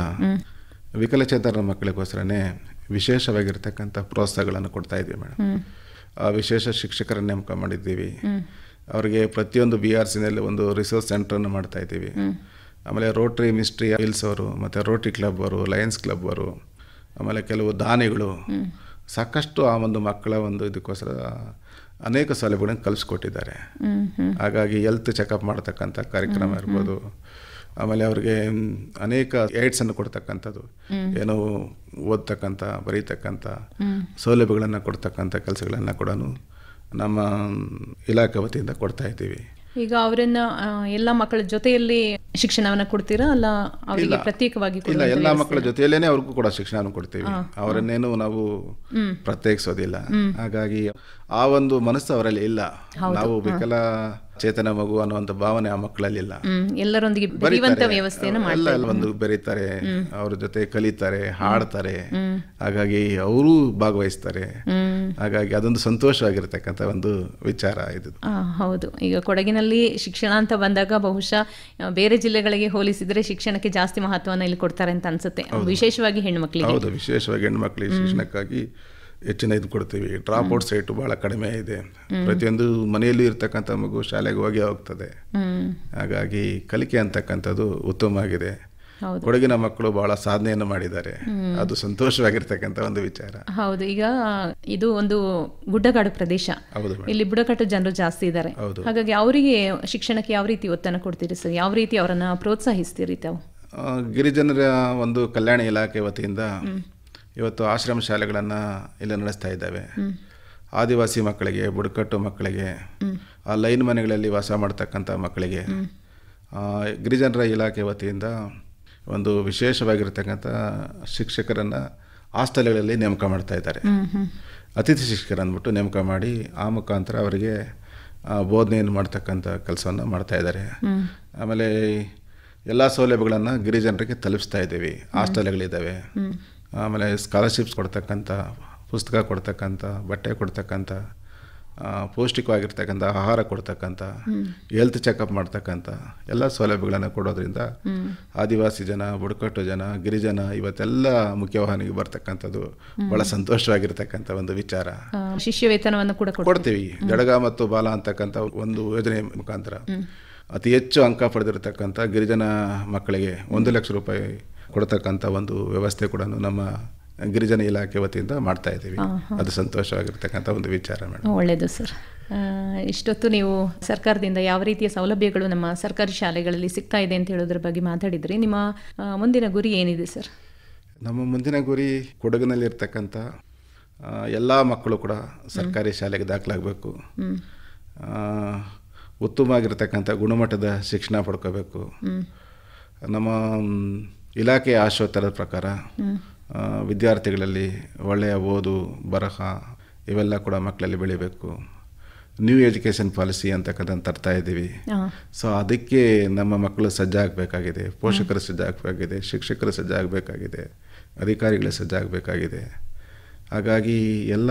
ವಿಕಲಚೇತನ ಮಕ್ಕಳಿಗೋಸ್ಕರನೇ ವಿಶೇಷವಾಗಿರ್ತಕ್ಕಂಥ ಪ್ರೋತ್ಸಾಹಗಳನ್ನು ಕೊಡ್ತಾ ಇದ್ದೀವಿ ಮೇಡಮ್ ಆ ವಿಶೇಷ ಶಿಕ್ಷಕರ ನೇಮಕ ಮಾಡಿದ್ದೀವಿ ಅವರಿಗೆ ಪ್ರತಿಯೊಂದು ಬಿ ಆರ್ ಸಿನಲ್ಲಿ ಒಂದು ರಿಸೋರ್ಸ್ ಸೆಂಟ್ರನ್ನು ಮಾಡ್ತಾ ಇದ್ದೀವಿ ಆಮೇಲೆ ರೋಟ್ರಿ ಮಿಸ್ಟ್ರಿ ಹಿಲ್ಸ್ ಅವರು ಮತ್ತು ರೋಟ್ರಿ ಕ್ಲಬ್ ಅವರು ಲಯನ್ಸ್ ಕ್ಲಬ್ ಅವರು ಆಮೇಲೆ ಕೆಲವು ದಾನಿಗಳು ಸಾಕಷ್ಟು ಆ ಒಂದು ಮಕ್ಕಳ ಒಂದು ಇದಕ್ಕೋಸ್ಕರ ಅನೇಕ ಸೌಲಭ್ಯಗಳನ್ನು ಕಲಿಸ್ಕೊಟ್ಟಿದ್ದಾರೆ ಹಾಗಾಗಿ ಹೆಲ್ತ್ ಚೆಕಪ್ ಮಾಡ್ತಕ್ಕಂಥ ಕಾರ್ಯಕ್ರಮ ಇರ್ಬೋದು ಆಮೇಲೆ ಅವ್ರಿಗೆ ಮ್, ಅನೇಕ ಏಡ್ಸನ್ನು ಕೊಡ್ತಕ್ಕಂಥದ್ದು ಏನೋ ಓದ್ತಕ್ಕಂಥ ಬರೀತಕ್ಕಂಥ ಸೌಲಭ್ಯಗಳನ್ನು ಕೊಡ್ತಕ್ಕಂಥ ಕೆಲಸಗಳನ್ನು ಕೂಡ ನಮ್ಮ ಇಲಾಖೆ ವತಿಯಿಂದ ಕೊಡ್ತಾ ಇದ್ದೀವಿ ಈಗ ಅವರನ್ನ ಆ, ಎಲ್ಲ ಮಕ್ಕಳ ಜೊತೆಯಲ್ಲಿ ಶಿಕ್ಷಣವನ್ನ ಕೊಡ್ತೀರಾ ಅಲ್ಲ ಅವರಿಗೆ ಪ್ರತ್ಯೇಕವಾಗಿ ಇಲ್ಲ ಕೊಡುವಂತ ಎಲ್ಲ ವ್ಯವಸ್ಥೆ? ಮಕ್ಕಳ ಜೊತೆಯಲ್ಲೇನೆ ಅವ್ರಿಗೂ ಕೂಡ ಶಿಕ್ಷಣ ಕೊಡ್ತೀವಿ ಅವರನ್ನೇನು ನಾವು ಪ್ರತ್ಯೇಕಿಸೋದಿಲ್ಲ ಹಾಗಾಗಿ ಆ ಒಂದು ಮನಸ್ಸು ಅವರಲ್ಲಿ ಇಲ್ಲ ನಾವು ವಿಕಲ ಚೇತನ ಮಗು ಅನ್ನುವಂಥ ಭಾವನೆ ಆ ಮಕ್ಕಳಲ್ಲಿ ಇಲ್ಲ ಹ್ಮ್ ಎಲ್ಲರೊಂದಿಗೆ ಬೆರೆಯುವಂತ ವ್ಯವಸ್ಥೆಯನ್ನು ಎಲ್ಲ ಮಾಡ್ತಾ ಎಲ್ಲ ಒಂದು ಬೆರೀತಾರೆ ಅವ್ರ ಜೊತೆ ಕಲಿತಾರೆ ಹಾಡ್ತಾರೆ ಹಾಗಾಗಿ ಅವರು ಭಾಗವಹಿಸ್ತಾರೆ ಹಾಗಾಗಿ ಅದೊಂದು ಸಂತೋಷವಾಗಿರ್ತಕ್ಕಂಥ ಒಂದು ವಿಚಾರ ಇದು ಆ, ಹೌದು ಈಗ ಕೊಡಗಿನಲ್ಲಿ ಶಿಕ್ಷಣ ಅಂತ ಬಂದಾಗ ಬಹುಶಃ ಆ, ಬೇರೆ ಜಿಲ್ಲೆಗಳಿಗೆ ಹೋಲಿಸಿದ್ರೆ ಶಿಕ್ಷಣಕ್ಕೆ ಜಾಸ್ತಿ ಮಹತ್ವನ ಇಲ್ಲಿ ಕೊಡ್ತಾರೆ ಅಂತ ಅನ್ಸುತ್ತೆ ವಿಶೇಷವಾಗಿ ಹೆಣ್ಮಕ್ಳಿಗೆ ಹೌದು ವಿಶೇಷವಾಗಿ ಹೆಣ್ಮಕ್ಳಿಗೆ ಶಿಕ್ಷಣಕ್ಕಾಗಿ ಹೆಚ್ಚಿನ ಇದು ಕೊಡ್ತೀವಿ ಡ್ರಾಪ್ ಔಟ್ ರೇಟು ಭಾಳ ಕಡಿಮೆ ಇದೆ ಪ್ರತಿಯೊಂದು ಮನೆಯಲ್ಲೂ ಇರ್ತಕ್ಕಂಥ ಮಗು ಶಾಲೆಗೆ ಹೋಗಿ ಹೋಗ್ತದೆ ಹ್ಮ್ ಹಾಗಾಗಿ ಕಲಿಕೆ ಅಂತಕ್ಕಂಥದ್ದು ಉತ್ತಮವಾಗಿದೆ ಹೌದು. ಕೊಡಗಿನ ಮಕ್ಕಳು ಬಹಳ ಸಾಧನೆಯನ್ನು ಮಾಡಿದ್ದಾರೆ ಅದು ಸಂತೋಷವಾಗಿರ್ತಕ್ಕಂಥ ಒಂದು ವಿಚಾರ ಹೌದು ಈಗ ಇದು ಒಂದು ಗುಡ್ಡಗಾಡು ಪ್ರದೇಶ ಹೌದು ಮೇಡಮ್. ಇಲ್ಲಿ ಬುಡಕಟ್ಟು ಜನರು ಜಾಸ್ತಿ ಇದ್ದಾರೆ ಹೌದು. ಹಾಗಾಗಿ ಅವರಿಗೆ ಶಿಕ್ಷಣಕ್ಕೆ ಯಾವ ರೀತಿ ಒತ್ತನ್ನು ಕೊಡ್ತೀರಿ ಸರ್ ಯಾವ ರೀತಿ ಅವರನ್ನ ಪ್ರೋತ್ಸಾಹಿಸ್ತೀರಿ ತಾವು ಆ, ಗಿರಿಜನರ ಒಂದು ಕಲ್ಯಾಣ ಇಲಾಖೆ ವತಿಯಿಂದ ಇವತ್ತು ಆಶ್ರಮ ಶಾಲೆಗಳನ್ನು ಇಲ್ಲಿ ನಡೆಸ್ತಾ ಇದ್ದಾವೆ ಆದಿವಾಸಿ ಮಕ್ಕಳಿಗೆ ಬುಡಕಟ್ಟು ಮಕ್ಕಳಿಗೆ ಆ ಲೈನ್ ಮನೆಗಳಲ್ಲಿ ವಾಸ ಮಾಡ್ತಕ್ಕಂಥ ಮಕ್ಕಳಿಗೆ ಆ, ಗಿರಿಜನರ ಇಲಾಖೆ ವತಿಯಿಂದ ಒಂದು ವಿಶೇಷವಾಗಿರ್ತಕ್ಕಂಥ ಶಿಕ್ಷಕರನ್ನು ಹಾಸ್ಟೆಲ್ಗಳಲ್ಲಿ ನೇಮಕ ಮಾಡ್ತಾ ಇದ್ದಾರೆ ಅತಿಥಿ ಶಿಕ್ಷಕರು ಅಂದ್ಬಿಟ್ಟು ನೇಮಕ ಮಾಡಿ ಆ ಮುಖಾಂತರ ಅವರಿಗೆ ಆ, ಬೋಧನೆಯನ್ನು ಮಾಡ್ತಕ್ಕಂಥ ಕೆಲಸವನ್ನು ಮಾಡ್ತಾ ಇದ್ದಾರೆ ಆಮೇಲೆ ಎಲ್ಲ ಸೌಲಭ್ಯಗಳನ್ನು ಗಿರಿಜನರಿಗೆ ತಲುಪಿಸ್ತಾ ಇದ್ದೀವಿ ಹಾಸ್ಟೆಲ್ಗಳಿದ್ದಾವೆ ಆಮೇಲೆ ಸ್ಕಾಲರ್ಶಿಪ್ಸ್ ಕೊಡ್ತಕ್ಕಂಥ ಪುಸ್ತಕ ಕೊಡ್ತಕ್ಕಂಥ ಬಟ್ಟೆ ಕೊಡ್ತಕ್ಕಂಥ ಆ, ಪೌಷ್ಟಿಕವಾಗಿರ್ತಕ್ಕಂಥ ಆಹಾರ ಕೊಡ್ತಕ್ಕಂಥ ಹೆಲ್ತ್ ಚೆಕಪ್ ಮಾಡ್ತಕ್ಕಂಥ ಎಲ್ಲ ಸೌಲಭ್ಯಗಳನ್ನು ಕೊಡೋದ್ರಿಂದ ಆದಿವಾಸಿ ಜನ ಬುಡಕಟ್ಟು ಜನ ಗಿರಿಜನ ಇವತ್ತೆಲ್ಲ ಮುಖ್ಯವಾಹಿನಿಗೆ ಬರ್ತಕ್ಕಂಥದ್ದು ಭಾಳ ಸಂತೋಷವಾಗಿರ್ತಕ್ಕಂಥ ಒಂದು ವಿಚಾರ ಆ, ಶಿಷ್ಯ ವೇತನವನ್ನು ಕೂಡ ಕೊಡ್ತೀರಿ ಕೊಡ್ತೀವಿ ಜಡಗ ಮತ್ತು ಬಾಲ ಅಂತಕ್ಕಂಥ ಒಂದು ಯೋಜನೆ ಮುಖಾಂತರ ಅತಿ ಹೆಚ್ಚು ಅಂಕ ಪಡೆದಿರತಕ್ಕಂಥ ಗಿರಿಜನ ಮಕ್ಕಳಿಗೆ ಒಂದು ಲಕ್ಷ ರೂಪಾಯಿ ಕೊಡ್ತಕ್ಕಂಥ ಒಂದು ವ್ಯವಸ್ಥೆ ಕೂಡ ನಮ್ಮ ಗಿರಿಜನ ಇಲಾಖೆ ವತಿಯಿಂದ ಮಾಡ್ತಾ ಇದ್ದೀವಿ ಅದು ಸಂತೋಷವಾಗಿರ್ತಕ್ಕಂಥ ಒಂದು ವಿಚಾರ ಮೇಡಮ್ ಒಳ್ಳೆಯದು ಸರ್ ಆ, ಇಷ್ಟೊತ್ತು ನೀವು ಸರ್ಕಾರದಿಂದ ಯಾವ ರೀತಿಯ ಸೌಲಭ್ಯಗಳು ನಮ್ಮ ಸರ್ಕಾರಿ ಶಾಲೆಗಳಲ್ಲಿ ಸಿಗ್ತಾ ಇದೆ ಅಂತ ಹೇಳೋದ್ರ ಬಗ್ಗೆ ಮಾತಾಡಿದ್ರಿ ನಿಮ್ಮ ಆ, ಮುಂದಿನ ಗುರಿ ಏನಿದೆ ಸರ್ ನಮ್ಮ ಮುಂದಿನ ಗುರಿ ಕೊಡಗಿನಲ್ಲಿರ್ತಕ್ಕಂಥ ಎಲ್ಲ ಮಕ್ಕಳು ಕೂಡ ಸರ್ಕಾರಿ ಶಾಲೆಗೆ ದಾಖಲಾಗಬೇಕು ಉತ್ತಮವಾಗಿರ್ತಕ್ಕಂಥ ಗುಣಮಟ್ಟದ ಶಿಕ್ಷಣ ಪಡ್ಕೋಬೇಕು ನಮ್ಮ ಮ್, ಇಲಾಖೆಯ ಆಶೋತ್ತರದ ಪ್ರಕಾರ ಆ, ವಿದ್ಯಾರ್ಥಿಗಳಲ್ಲಿ ಒಳ್ಳೆಯ ಓದು ಬರಹ ಇವೆಲ್ಲ ಕೂಡ ಮಕ್ಕಳಲ್ಲಿ ಬೆಳಿಬೇಕು ನ್ಯೂ ಎಜುಕೇಷನ್ ಪಾಲಿಸಿ ಅಂತಕ್ಕಂಥದ್ದು ತರ್ತಾ ಇದ್ದೀವಿ ಸೊ ಅದಕ್ಕೆ ನಮ್ಮ ಮಕ್ಕಳು ಸಜ್ಜಾಗಬೇಕಾಗಿದೆ ಪೋಷಕರು ಸಜ್ಜಾಗಬೇಕಾಗಿದೆ ಶಿಕ್ಷಕರು ಸಜ್ಜಾಗಬೇಕಾಗಿದೆ ಅಧಿಕಾರಿಗಳು ಸಜ್ಜಾಗಬೇಕಾಗಿದೆ ಹಾಗಾಗಿ ಎಲ್ಲ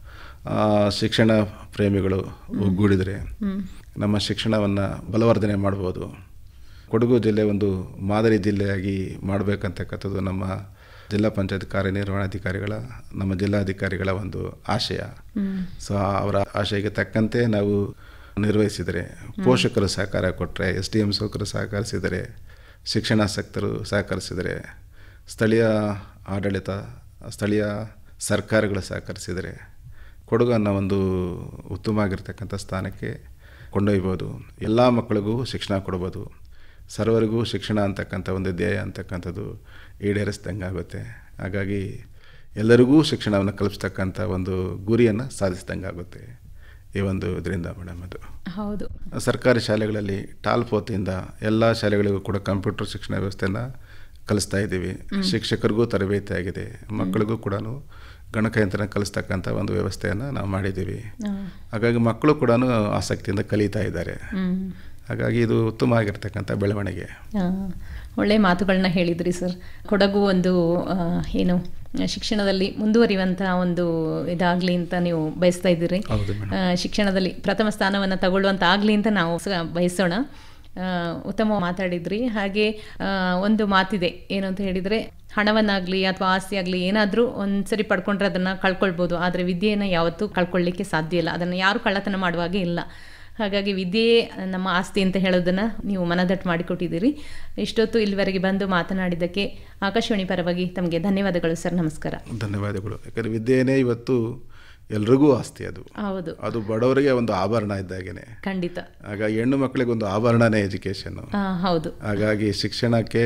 ಆ, ಶಿಕ್ಷಣ ಪ್ರೇಮಿಗಳು ಒಗ್ಗೂಡಿದರೆ ನಮ್ಮ ಶಿಕ್ಷಣವನ್ನು ಬಲವರ್ಧನೆ ಮಾಡ್ಬೋದು ಕೊಡಗು ಜಿಲ್ಲೆ ಒಂದು ಮಾದರಿ ಜಿಲ್ಲೆಯಾಗಿ ಮಾಡಬೇಕಂತಕ್ಕಂಥದ್ದು ನಮ್ಮ ಜಿಲ್ಲಾ ಪಂಚಾಯತ್ ಕಾರ್ಯನಿರ್ವಹಣಾಧಿಕಾರಿಗಳ ನಮ್ಮ ಜಿಲ್ಲಾಧಿಕಾರಿಗಳ ಒಂದು ಆಶಯ ಸೊ ಅವರ ಆಶಯಕ್ಕೆ ತಕ್ಕಂತೆ ನಾವು ನಿರ್ವಹಿಸಿದರೆ ಪೋಷಕರು ಸಹಕಾರ ಕೊಟ್ಟರೆ ಎಸ್ ಡಿ ಎಮ್ ಸೋಕರು ಸಹಕರಿಸಿದರೆ ಶಿಕ್ಷಣಾಸಕ್ತರು ಸಹಕರಿಸಿದರೆ ಸ್ಥಳೀಯ ಆಡಳಿತ ಸ್ಥಳೀಯ ಸರ್ಕಾರಗಳು ಸಹಕರಿಸಿದರೆ ಕೊಡಗು ಅನ್ನೋ ಒಂದು ಉತ್ತಮವಾಗಿರ್ತಕ್ಕಂಥ ಸ್ಥಾನಕ್ಕೆ ಕೊಂಡೊಯ್ಬೋದು ಎಲ್ಲ ಮಕ್ಕಳಿಗೂ ಶಿಕ್ಷಣ ಕೊಡ್ಬೋದು ಸರ್ವರಿಗೂ ಶಿಕ್ಷಣ ಅಂತಕ್ಕಂಥ ಒಂದು ಧ್ಯೇಯ ಅಂತಕ್ಕಂಥದ್ದು ಈಡೇರಿಸ್ದಂಗೆ ಆಗುತ್ತೆ ಹಾಗಾಗಿ ಎಲ್ಲರಿಗೂ ಶಿಕ್ಷಣವನ್ನು ಕಲ್ಪಿಸ್ತಕ್ಕಂಥ ಒಂದು ಗುರಿಯನ್ನು ಸಾಧಿಸ್ದಂಗೆ ಆಗುತ್ತೆ ಈ ಒಂದು ಇದರಿಂದ ಮೇಡಮ್ ಅದು ಹೌದು ಸರ್ಕಾರಿ ಶಾಲೆಗಳಲ್ಲಿ ಟಾಲ್ಪ್ ವತಿಯಿಂದ ಎಲ್ಲ ಶಾಲೆಗಳಿಗೂ ಕೂಡ ಕಂಪ್ಯೂಟರ್ ಶಿಕ್ಷಣ ವ್ಯವಸ್ಥೆಯನ್ನು ಕಲಿಸ್ತಾ ಇದ್ದೀವಿ ಶಿಕ್ಷಕರಿಗೂ ತರಬೇತಿ ಆಗಿದೆ ಮಕ್ಕಳಿಗೂ ಕೂಡ ಗಣಕಯಂತ್ರ ಕಲಿಸ್ತಕ್ಕಂಥ ಒಂದು ವ್ಯವಸ್ಥೆಯನ್ನು ನಾವು ಮಾಡಿದ್ದೀವಿ ಹಾಗಾಗಿ ಮಕ್ಕಳು ಕೂಡ ಆಸಕ್ತಿಯಿಂದ ಕಲಿತಾ ಇದ್ದಾರೆ ಹಾಗಾಗಿ ಇದು ಉತ್ತಮ ಆಗಿರ್ತಕ್ಕಂಥ ಬೆಳವಣಿಗೆ ಆ, ಒಳ್ಳೆ ಮಾತುಗಳನ್ನ ಹೇಳಿದ್ರಿ ಸರ್ ಕೊಡಗು ಒಂದು ಆ, ಏನು ಶಿಕ್ಷಣದಲ್ಲಿ ಮುಂದುವರಿಯುವಂಥ ಒಂದು ಇದಾಗಲಿ ಅಂತ ನೀವು ಬಯಸ್ತಾ ಇದ್ದೀರಿ ಹೌದು ಮೇಡಮ್ ಆ, ಶಿಕ್ಷಣದಲ್ಲಿ ಪ್ರಥಮ ಸ್ಥಾನವನ್ನು ತಗೊಳ್ಳುವಂತ ಆಗಲಿ ಅಂತ ನಾವು ಸಹ ಬಯಸೋಣ ಆ, ಉತ್ತಮ ಮಾತಾಡಿದ್ರಿ ಹಾಗೆ ಆ, ಒಂದು ಮಾತಿದೆ ಏನು ಅಂತ ಹೇಳಿದರೆ ಹಣವನ್ನಾಗಲಿ ಅಥವಾ ಆಸ್ತಿ ಆಗಲಿ ಏನಾದರೂ ಒಂದ್ಸರಿ ಪಡ್ಕೊಂಡ್ರೆ ಅದನ್ನು ಕಳ್ಕೊಳ್ಬೋದು ಆದರೆ ವಿದ್ಯೆಯನ್ನು ಯಾವತ್ತೂ ಕಳ್ಕೊಳ್ಳಿಕ್ಕೆ ಸಾಧ್ಯ ಇಲ್ಲ ಅದನ್ನು ಯಾರು ಕಳ್ಳತನ ಮಾಡುವಾಗೆ ಇಲ್ಲ ಹಾಗಾಗಿ ವಿದ್ಯೆಯೇ ನಮ್ಮ ಆಸ್ತಿ ಅಂತ ಹೇಳೋದನ್ನು ನೀವು ಮನದಟ್ಟು ಮಾಡಿಕೊಟ್ಟಿದ್ದೀರಿ ಇಷ್ಟೊತ್ತು ಇಲ್ಲಿವರೆಗೆ ಬಂದು ಮಾತನಾಡಿದ್ದಕ್ಕೆ ಆಕಾಶವಾಣಿ ಪರವಾಗಿ ತಮಗೆ ಧನ್ಯವಾದಗಳು ಸರ್ ನಮಸ್ಕಾರ ಧನ್ಯವಾದಗಳು ಯಾಕಂದರೆ ವಿದ್ಯೆನೇ ಇವತ್ತು ಎಲ್ರಿಗೂ ಆಸ್ತಿ ಅದು ಹೌದು ಅದು ಬಡವರಿಗೆ ಒಂದು ಆಭರಣ ಇದ್ದಾಗೇನೆ ಖಂಡಿತ ಹಾಗಾಗಿ ಹೆಣ್ಣು ಮಕ್ಕಳಿಗೆ ಒಂದು ಆಭರಣನೇ ಎಜುಕೇಷನ್ನು ಆ, ಹೌದು ಹಾಗಾಗಿ ಶಿಕ್ಷಣಕ್ಕೆ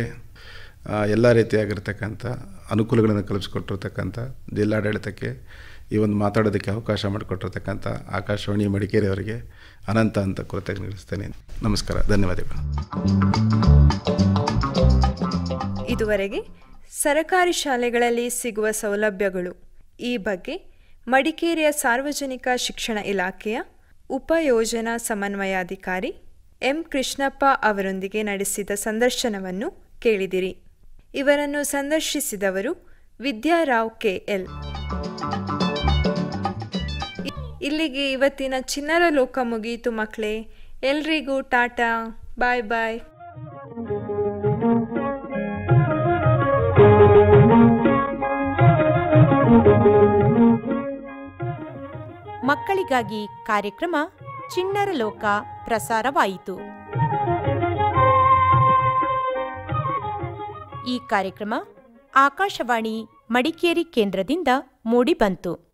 ಆ, ಎಲ್ಲ ರೀತಿಯಾಗಿರ್ತಕ್ಕಂಥ ಅನುಕೂಲಗಳನ್ನು ಕಲ್ಪಿಸ್ಕೊಟ್ಟಿರ್ತಕ್ಕಂಥ ಜಿಲ್ಲಾಡಳಿತಕ್ಕೆ ಈ ಒಂದು ಮಾತಾಡೋದಕ್ಕೆ ಅವಕಾಶ ಮಾಡಿಕೊಟ್ಟಿರ್ತಕ್ಕಂಥ ಆಕಾಶವಾಣಿ ಮಡಿಕೇರಿ ಅವರಿಗೆ ಅನಂತ ಅಂತ ಕೃತಜ್ಞತೆ ನಮಸ್ಕಾರ ಧನ್ಯವಾದಗಳು ಇದುವರೆಗೆ ಸರಕಾರಿ ಶಾಲೆಗಳಲ್ಲಿ ಸಿಗುವ ಸೌಲಭ್ಯಗಳು ಈ ಬಗ್ಗೆ ಮಡಿಕೇರಿಯ ಸಾರ್ವಜನಿಕ ಶಿಕ್ಷಣ ಇಲಾಖೆಯ ಉಪಯೋಜನಾ ಸಮನ್ವಯಾಧಿಕಾರಿ ಎಂ ಕೃಷ್ಣಪ್ಪ ಅವರೊಂದಿಗೆ ನಡೆಸಿದ ಸಂದರ್ಶನವನ್ನು ಕೇಳಿದಿರಿ ಇವರನ್ನು ಸಂದರ್ಶಿಸಿದವರು ವಿದ್ಯಾರಾವ್ ಕೆಎಲ್ ಇ- ಇಲ್ಲಿಗೆ ಇವತ್ತಿನ ಚಿನ್ನರ ಲೋಕ ಮುಗಿಯಿತು ಮಕ್ಕಳೇ ಎಲ್ರಿಗೂ ಟಾಟಾ ಬಾಯ್ ಬಾಯ್ ಮಕ್ಕಳಿಗಾಗಿ ಕಾರ್ಯಕ್ರಮ ಚಿಣ್ಣರ ಲೋಕ ಪ್ರಸಾರವಾಯಿತು ಈ ಕಾರ್ಯಕ್ರಮ ಆಕಾಶವಾಣಿ ಮಡಿಕೇರಿ ಕೇಂದ್ರದಿಂದ ಮೂಡಿಬಂತು